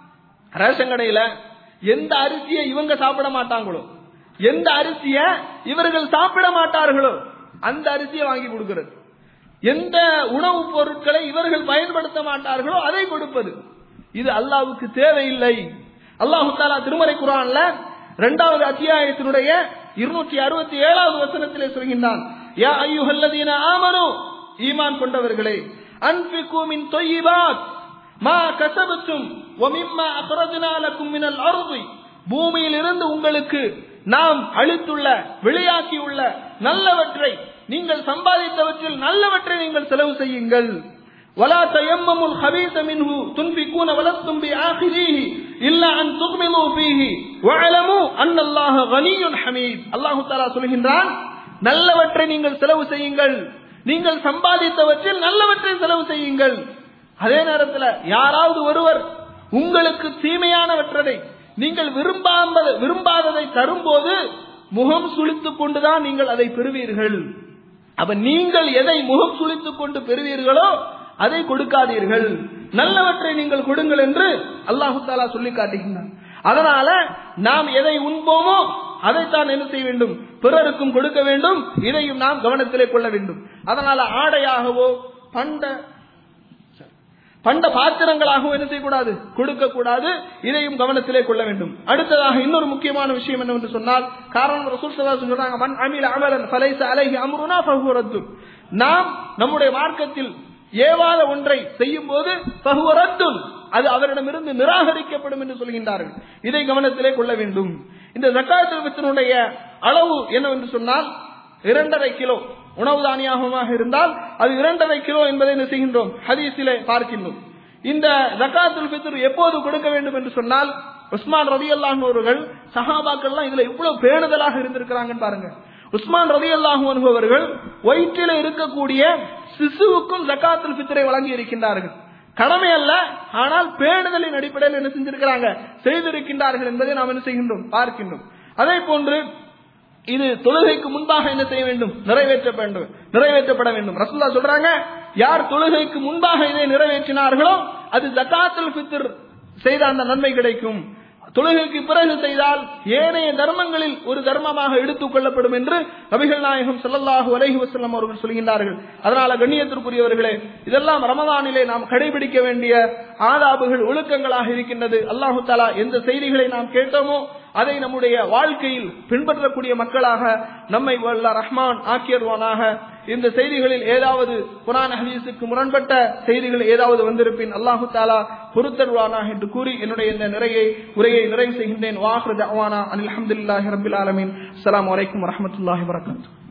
ரேஷன் கடையில எந்த அரிசியை இவங்க சாப்பிட மாட்டாங்களோ எந்த அரிசிய இவர்கள் சாப்பிட மாட்டார்களோ அந்த அரிசியை வாங்கி கொடுக்கிறது எந்த உணவுப் பொருட்களை இவர்கள் பயன்படுத்த மாட்டார்களோ அதை கொடுப்பது இது அல்லாவுக்கு தேவையில்லை அல்லாஹு தாலா திருமறை குரான்ல இரண்டாவது அத்தியாயத்தினுடைய இருநூற்றி அறுபத்தி ஏழாவது வசனத்திலே சொல்கின்றான் யா ஐயுஹல்லதீன ஆமனு ஈமான் கொண்டவர்களே அன்பிக்கு மின் தொய்யிபாத் மா கசபத்தும் ஒமிம்மா அக்ரஜனா லக்கும் மினல் அருதி பூமியில் இருந்து உங்களுக்கு நாம் அளித்துள்ள வெளியாக்கியுள்ள நல்லவற்றை நீங்கள் சம்பாதித்தவற்றில் நல்லவற்றை நீங்கள் செலவு செய்யுங்கள் ولا تيمموا الخبيث منه تنفقون ولستم بآخذيه إلا أن تغمضوا فيه واعلموا أن الله غني حميد الله تعالى சொல்கின்றான் நல்லவற்றை நீங்கள் செலவு செய்யுங்கள் நீங்கள் சம்பாதித்தவற்றில் நல்லவற்றை செலவு செய்யுங்கள் அதே நேரத்தில் யாராவது ஒருவர் உங்களுக்கு தீமையானவற்றதை நீங்கள் விரும்பாம விரும்பாததை தரும்போது முகம் சுளித்துக் கொண்டுதான் நீங்கள் அதை பெறுவீர்கள் அப்ப நீங்கள் எதை முகம் சுளித்துக் கொண்டு பெறுவீர்களோ அதை கொடுக்காதீர்கள் நல்லவற்றை நீங்கள் கொடுங்கள் என்று அல்லாஹு தாலா சொல்லி காட்டுகின்றான் அதனால நாம் எதை உண்போமோ அதைத்தான் என்ன செய்ய வேண்டும் பிறருக்கும் கொடுக்க வேண்டும் இதையும் நாம் கவனத்திலே கொள்ள வேண்டும் அதனால ஆடையாகவோ பண்ட பண்ட பாத்திரங்களாகவும் என்ன செய்யக்கூடாது கொடுக்க கூடாது இதையும் கவனத்திலே கொள்ள வேண்டும் அடுத்ததாக இன்னொரு முக்கியமான விஷயம் என்னவென்று சொன்னால் காரணம் ரசூல் சல்லாஹ் சொல்றாங்க மன் அமில அமலன் ஃபலைஸ அலைஹி அம்ருனா ஃபஹுவ ரத்துன் நாம் நம்முடைய மார்க்கத்தில் ஏவாத ஒன்றை செய்யும் போது ஃபஹுவ ரத்துன் அது அவரிடமிருந்து நிராகரிக்கப்படும் என்று சொல்கின்றார்கள் இதை கவனத்திலே கொள்ள வேண்டும் இந்த ஜக்காத்துல் ஃபித்ருடைய அளவு என்னவென்று சொன்னால் இரண்டரை கிலோ உணவு தானியமாக இருந்தால் அது இரண்டரை கிலோ என்பதை என்ன செய்கின்றோம் ஹதீஸிலே பார்க்கின்றோம் இந்த ஜக்காத்துல் ஃபித்ர் எப்போது கொடுக்க வேண்டும் என்று சொன்னால் உஸ்மான் ரவி அல்லாஹ் அவர்கள் சஹாபாக்கள்லாம் இதுல எவ்வளவு பேணுதலாக இருந்திருக்கிறாங்கன்னு பாருங்க உஸ்மான் ரவி அல்லாஹ் அவர்கள் வயிற்றில இருக்கக்கூடிய சிசுவுக்கும் ஜக்காத்துல் ஃபித்ரை வழங்கி இருக்கின்றார்கள் கடமை அல்ல ஆனால் பேணுதலின் அடிப்படையில் என்ன செஞ்சிருக்கிறாங்க செய்திருக்கின்றார்கள் என்பதை நாம் என்ன செய்கின்றோம் பார்க்கின்றோம் அதே போன்று இது தொழுகைக்கு முன்பாக என்ன செய்ய வேண்டும் நிறைவேற்ற வேண்டும் நிறைவேற்றப்பட வேண்டும் ரசூல்லா சொல்றாங்க யார் தொழுகைக்கு முன்பாக இதை நிறைவேற்றினார்களோ அது ஜக்காத்துல் ஃபித்ர் செய்த அந்த நன்மை கிடைக்கும் தொழுகைக்கு பிறகு செய்தால் ஏனைய தர்மங்களில் ஒரு தர்மமாக எடுத்துக் கொள்ளப்படும் என்று நபிகள் நாயகம் ஸல்லல்லாஹு அலைஹி வஸல்லம் அவர்கள் சொல்கின்றார்கள் அதனால கண்ணியத்திற்குரியவர்களே இதெல்லாம் ரமதானிலே நாம் கடைபிடிக்க வேண்டிய ஆதாபுகள் ஒழுக்கங்களாக இருக்கின்றது அல்லாஹு தாலா எந்த செய்திகளை நாம் கேட்டோமோ அதை நம்முடைய வாழ்க்கையில் பின்பற்றக்கூடிய மக்களாக நம்மை வல்ல ரஹ்மான் ஆக்கியர்வானாக இந்த செய்திகளில் ஏதாவது குரான் ஹதீஸுக்கு முரண்பட்ட செய்திகள் ஏதாவது வந்திருப்பின் அல்லாஹு தாலா பொறுத்தருவானாக என்று கூறி என்னுடைய இந்த நிறையை உரையை நிறைவு செய்கின்றேன் வாஹ்ரு தவானா அனில் அஹமதுல்லாஹி ரபில் ஆலமீன் அஸ்ஸலாமு அலைக்கும் வரஹ்மத்துல்லாஹி வரகாத்துஹு